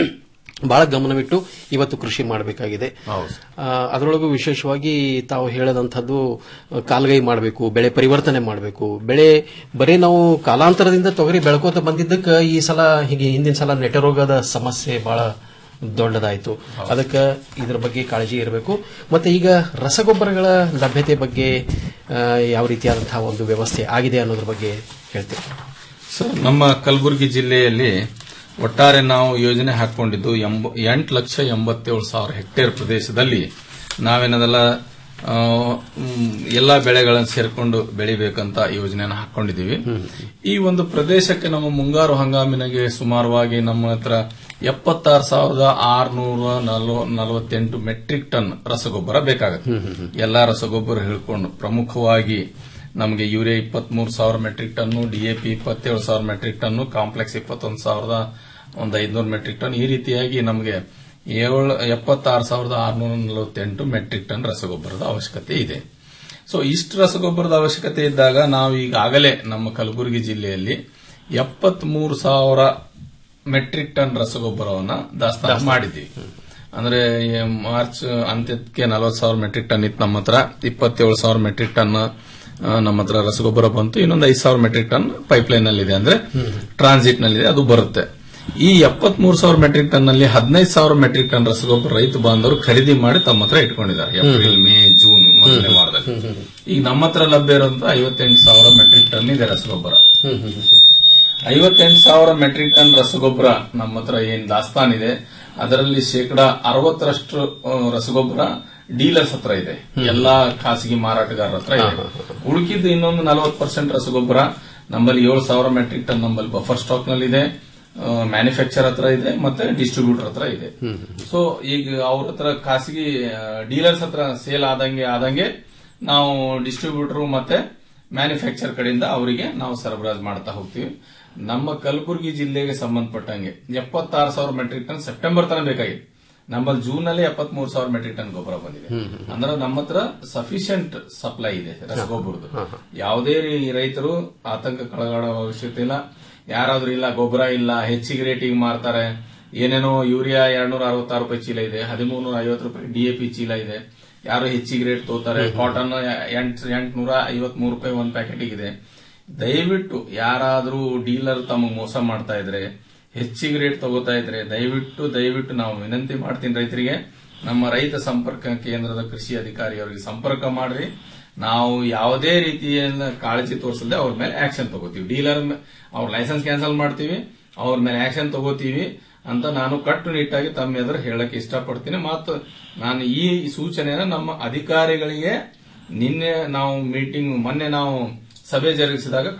ಬಹಳ ಗಮನವಿಟ್ಟು ಇವತ್ತು ಕೃಷಿ ಮಾಡಬೇಕಾಗಿದೆ ಆ, ಅದರೊಳಗೂ ವಿಶೇಷವಾಗಿ ತಾವು ಹೇಳದಂಥದ್ದು ಆ, ಕಾಲ್ಗೈ ಮಾಡಬೇಕು ಬೆಳೆ ಪರಿವರ್ತನೆ ಮಾಡಬೇಕು ಬೆಳೆ ಬರೀ ನಾವು ಕಾಲಾಂತರದಿಂದ ತೊಗರಿ ಬೆಳ್ಕೋತ ಬಂದಿದ್ದಕ್ಕೆ ಈ ಸಲ ಹೀಗೆ ಹಿಂದಿನ ಸಲ ನೆಟರೋಗದ ಸಮಸ್ಯೆ ಬಹಳ ದೊಡ್ಡದಾಯಿತು ಅದಕ್ಕೆ ಇದರ ಬಗ್ಗೆ ಕಾಳಜಿ ಇರಬೇಕು ಮತ್ತೆ ಈಗ ರಸಗೊಬ್ಬರಗಳ ಲಭ್ಯತೆ ಬಗ್ಗೆ ಆ, ಯಾವ ರೀತಿಯಾದಂತಹ ಒಂದು ವ್ಯವಸ್ಥೆ ಆಗಿದೆ ಅನ್ನೋದ್ರ ಬಗ್ಗೆ ಹೇಳ್ತೀವಿ ಸರ್ ನಮ್ಮ ಕಲಬುರಗಿ ಜಿಲ್ಲೆಯಲ್ಲಿ ಒಟ್ಟಾರೆ ನಾವು ಯೋಜನೆ ಹಾಕೊಂಡಿದ್ದು ಎಂಟು ಲಕ್ಷ ಎಂಬತ್ತೇಳು ಸಾವಿರ ಹೆಕ್ಟೇರ್ ಪ್ರದೇಶದಲ್ಲಿ ನಾವೇನದೆಲ್ಲ ಆ, ಮ್, ಎಲ್ಲಾ ಬೆಳೆಗಳನ್ನು ಸೇರ್ಕೊಂಡು ಬೆಳಿಬೇಕಂತ ಯೋಜನೆಯನ್ನು ಹಾಕೊಂಡಿದ್ದೀವಿ ಈ ಒಂದು ಪ್ರದೇಶಕ್ಕೆ ನಮ್ಮ ಮುಂಗಾರು ಹಂಗಾಮಿನಾಗೆ ಸುಮಾರವಾಗಿ ನಮ್ಮ ಹತ್ರ ಎಪ್ಪತ್ತಾರು ಸಾವಿರದ ಆರ್ನೂರ ನಲವತ್ತೆಂಟು ಮೆಟ್ರಿಕ್ ಟನ್ ರಸಗೊಬ್ಬರ ಬೇಕಾಗುತ್ತೆ ಎಲ್ಲಾ ರಸಗೊಬ್ಬರ ಹಿಡ್ಕೊಂಡು ಪ್ರಮುಖವಾಗಿ ನಮಗೆ ಯೂರಿಯಾ ಇಪ್ಪತ್ಮೂರು ಸಾವಿರ ಮೆಟ್ರಿಕ್ ಟನ್ನು ಡಿಎಪಿ ಇಪ್ಪತ್ತೇಳು ಸಾವಿರ ಮೆಟ್ರಿಕ್ ಟನ್ನು ಕಾಂಪ್ಲೆಕ್ಸ್ ಇಪ್ಪತ್ತೊಂದು ಸಾವಿರದ ಒಂದು ಐದ್ನೂರು ಮೆಟ್ರಿಕ್ ಟನ್ ಈ ರೀತಿಯಾಗಿ ನಮಗೆ ಏಳು ಎಪ್ಪತ್ತಾರು ಸಾವಿರದ ಆರುನೂರ ನಲವತ್ತೆಂಟು ಮೆಟ್ರಿಕ್ ಟನ್ ರಸಗೊಬ್ಬರದ ಅವಶ್ಯಕತೆ ಇದೆ ಸೊ ಇಷ್ಟು ರಸಗೊಬ್ಬರದ ಅವಶ್ಯಕತೆ ಇದ್ದಾಗ ನಾವು ಈಗಾಗಲೇ ನಮ್ಮ ಕಲಬುರಗಿ ಜಿಲ್ಲೆಯಲ್ಲಿ ಎಪ್ಪತ್ಮೂರು ಸಾವಿರ ಮೆಟ್ರಿಕ್ ಟನ್ ರಸಗೊಬ್ಬರವನ್ನ ದಾಸ್ತಾನು ಮಾಡಿದ್ದೀವಿ ಅಂದ್ರೆ ಈ ಮಾರ್ಚ್ ಅಂತ್ಯಕ್ಕೆ ನಲವತ್ತು ಸಾವಿರ ಮೆಟ್ರಿಕ್ ಟನ್ ಇತ್ತು ನಮ್ಮ ಹತ್ರ ಇಪ್ಪತ್ತೇಳು ಸಾವಿರ ಮೆಟ್ರಿಕ್ ಟನ್ ಆ, ನಮ್ಮ ಹತ್ರ ರಸಗೊಬ್ಬರ ಬಂತು ಇನ್ನೊಂದು ಐದು ಸಾವಿರ ಮೆಟ್ರಿಕ್ ಟನ್ ಪೈಪ್ಲೈನ್ ನಲ್ಲಿ ಇದೆ ಅಂದ್ರೆ ಟ್ರಾನ್ಸಿಟ್ ನಲ್ಲಿದೆ ಅದು ಬರುತ್ತೆ ಈ ಎಪ್ಪತ್ಮೂರು ಸಾವಿರ ಮೆಟ್ರಿಕ್ ಟನ್ ನಲ್ಲಿ ಹದಿನೈದು ಸಾವಿರ ಮೆಟ್ರಿಕ್ ಟನ್ ರಸಗೊಬ್ಬರ ರೈತ ಬಾಂಧವರು ಖರೀದಿ ಮಾಡಿ ತಮ್ಮ ಹತ್ರ ಇಟ್ಕೊಂಡಿದ್ದಾರೆ ಏಪ್ರಿಲ್ ಮೇ ಜೂನ್ ಮೊದಲನೇ ವಾರದಲ್ಲಿ ಈಗ ನಮ್ಮ ಹತ್ರ ಲಭ್ಯ ಇರುವಂತ ಐವತ್ತೆಂಟು ಸಾವಿರ ಮೆಟ್ರಿಕ್ ಟನ್ ಇದೆ ರಸಗೊಬ್ಬರ ಐವತ್ತೆಂಟು ಸಾವಿರ ಮೆಟ್ರಿಕ್ ಟನ್ ರಸಗೊಬ್ಬರ ನಮ್ಮ ಹತ್ರ ಏನ್ ದಾಸ್ತಾನಿದೆ ಅದರಲ್ಲಿ ಶೇಕಡಾ ಅರವತ್ತರಷ್ಟು ಆ, ರಸಗೊಬ್ಬರ ಡೀಲರ್ಸ್ ಹತ್ರ ಇದೆ ಎಲ್ಲಾ ಖಾಸಗಿ ಮಾರಾಟಗಾರರ ಹತ್ರ ಇದೆ ಉಳುಕಿದ್ದು ಇನ್ನೊಂದು ನಲವತ್ತು ಪರ್ಸೆಂಟ್ ರಸಗೊಬ್ಬರ ನಮ್ಮಲ್ಲಿ ಏಳು ಸಾವಿರ ಮೆಟ್ರಿಕ್ ಟನ್ ನಮ್ಮಲ್ಲಿ ಬಫರ್ ಸ್ಟಾಕ್ ನಲ್ಲಿ ಇದೆ ಮ್ಯಾನುಫ್ಯಾಕ್ಚರ್ ಹತ್ರ ಇದೆ ಮತ್ತೆ ಡಿಸ್ಟ್ರಿಬ್ಯೂಟರ್ ಹತ್ರ ಇದೆ ಸೊ ಈಗ ಅವ್ರ ಹತ್ರ ಖಾಸಗಿ ಡೀಲರ್ಸ್ ಹತ್ರ ಸೇಲ್ ಆದಂಗೆ ಆದಂಗೆ ನಾವು ಡಿಸ್ಟ್ರಿಬ್ಯೂಟರ್ ಮತ್ತೆ ಮ್ಯಾನುಫ್ಯಾಕ್ಚರ್ ಕಡೆಯಿಂದ ಅವರಿಗೆ ನಾವು ಸರಬರಾಜು ಮಾಡ್ತಾ ಹೋಗ್ತೀವಿ ನಮ್ಮ ಕಲಬುರಗಿ ಜಿಲ್ಲೆಗೆ ಸಂಬಂಧಪಟ್ಟಂಗೆ ಎಪ್ಪತ್ತಾರು ಸಾವಿರ ಮೆಟ್ರಿಕ್ ಟನ್ ಸೆಪ್ಟೆಂಬರ್ ತನಕ ಬೇಕಾಗಿತ್ತು ನಮ್ಮಲ್ಲಿ ಜೂನ್ ನಲ್ಲಿ ಎಪ್ಪತ್ ಮೂರು ಸಾವಿರ ಮೆಟ್ರಿಕ್ ಟನ್ ಗೊಬ್ಬರ ಬಂದಿದೆ ಅಂದ್ರೆ ನಮ್ಮ ಹತ್ರ ಸಫಿಶಿಯಂಟ್ ಸಪ್ಲೈ ಇದೆ ರಸಗೊಬ್ಬರದ್ದು ಯಾವುದೇ ರೀ- ರೈತರು ಆತಂಕಕ್ಕೊಳಗಾಡೋ ಅವಶ್ಯಕತೆ ಇಲ್ಲ ಯಾರಾದ್ರೂ ಇಲ್ಲ ಗೊಬ್ಬರ ಇಲ್ಲ ಹೆಚ್ಚಿಗೆ ರೇಟಿಗೆ ಮಾರ್ತಾರೆ ಏನೇನೋ ಯೂರಿಯಾ ಎರಡ್ನೂರ ಅರವತ್ತಾರು ರೂಪಾಯಿ ಚೀಲ ಇದೆ ಹದಿಮೂರು ನೂರ ಐವತ್ತು ರೂಪಾಯಿ ಡಿಎಪಿ ಚೀಲ ಇದೆ ಯಾರು ಹೆಚ್ಚಿಗೆ ರೇಟ್ ತೋತಾರೆ ಕಾಟನ್ ಎಂಟ್ ಎಂಟ್ನೂರ ಐವತ್ ಮೂರು ರೂಪಾಯಿ ಒಂದ್ ಪ್ಯಾಕೆಟ್ ಇದೆ ದಯವಿಟ್ಟು ಯಾರಾದ್ರೂ ಡೀಲರ್ ತಮಗೆ ಮೋಸ ಮಾಡ್ತಾ ಇದ್ರೆ ಹೆಚ್ಚಿಗೆ ರೇಟ್ ತಗೋತಾ ಇದ್ರೆ ದಯವಿಟ್ಟು ದಯವಿಟ್ಟು ನಾವು ವಿನಂತಿ ಮಾಡ್ತೀನಿ ರೈತರಿಗೆ ನಮ್ಮ ರೈತ ಸಂಪರ್ಕ ಕೇಂದ್ರದ ಕೃಷಿ ಅಧಿಕಾರಿ ಅವರಿಗೆ ಸಂಪರ್ಕ ಮಾಡ್ರಿ ನಾವು ಯಾವುದೇ ರೀತಿಯ ಕಾಳಜಿ ತೋರಿಸದೆ ಅವ್ರ ಮೇಲೆ ಆಕ್ಷನ್ ತಗೋತೀವಿ ಡೀಲರ್ ಅವ್ರ ಲೈಸೆನ್ಸ್ ಕ್ಯಾನ್ಸಲ್ ಮಾಡ್ತೀವಿ ಅವ್ರ ಮೇಲೆ ಆಕ್ಷನ್ ತಗೋತೀವಿ ಅಂತ ನಾನು ಕಟ್ಟುನಿಟ್ಟಾಗಿ ತಮ್ಮ ಎದುರು ಹೇಳಕ್ ಇಷ್ಟಪಡ್ತೀನಿ ಮತ್ತು ನಾನು ಈ ಸೂಚನೆನ ನಮ್ಮ ಅಧಿಕಾರಿಗಳಿಗೆ ನಿನ್ನೆ ನಾವು ಮೀಟಿಂಗ್ ಮೊನ್ನೆ ನಾವು ಸಭೆ ಜರುಗಿಸಿದಾಗ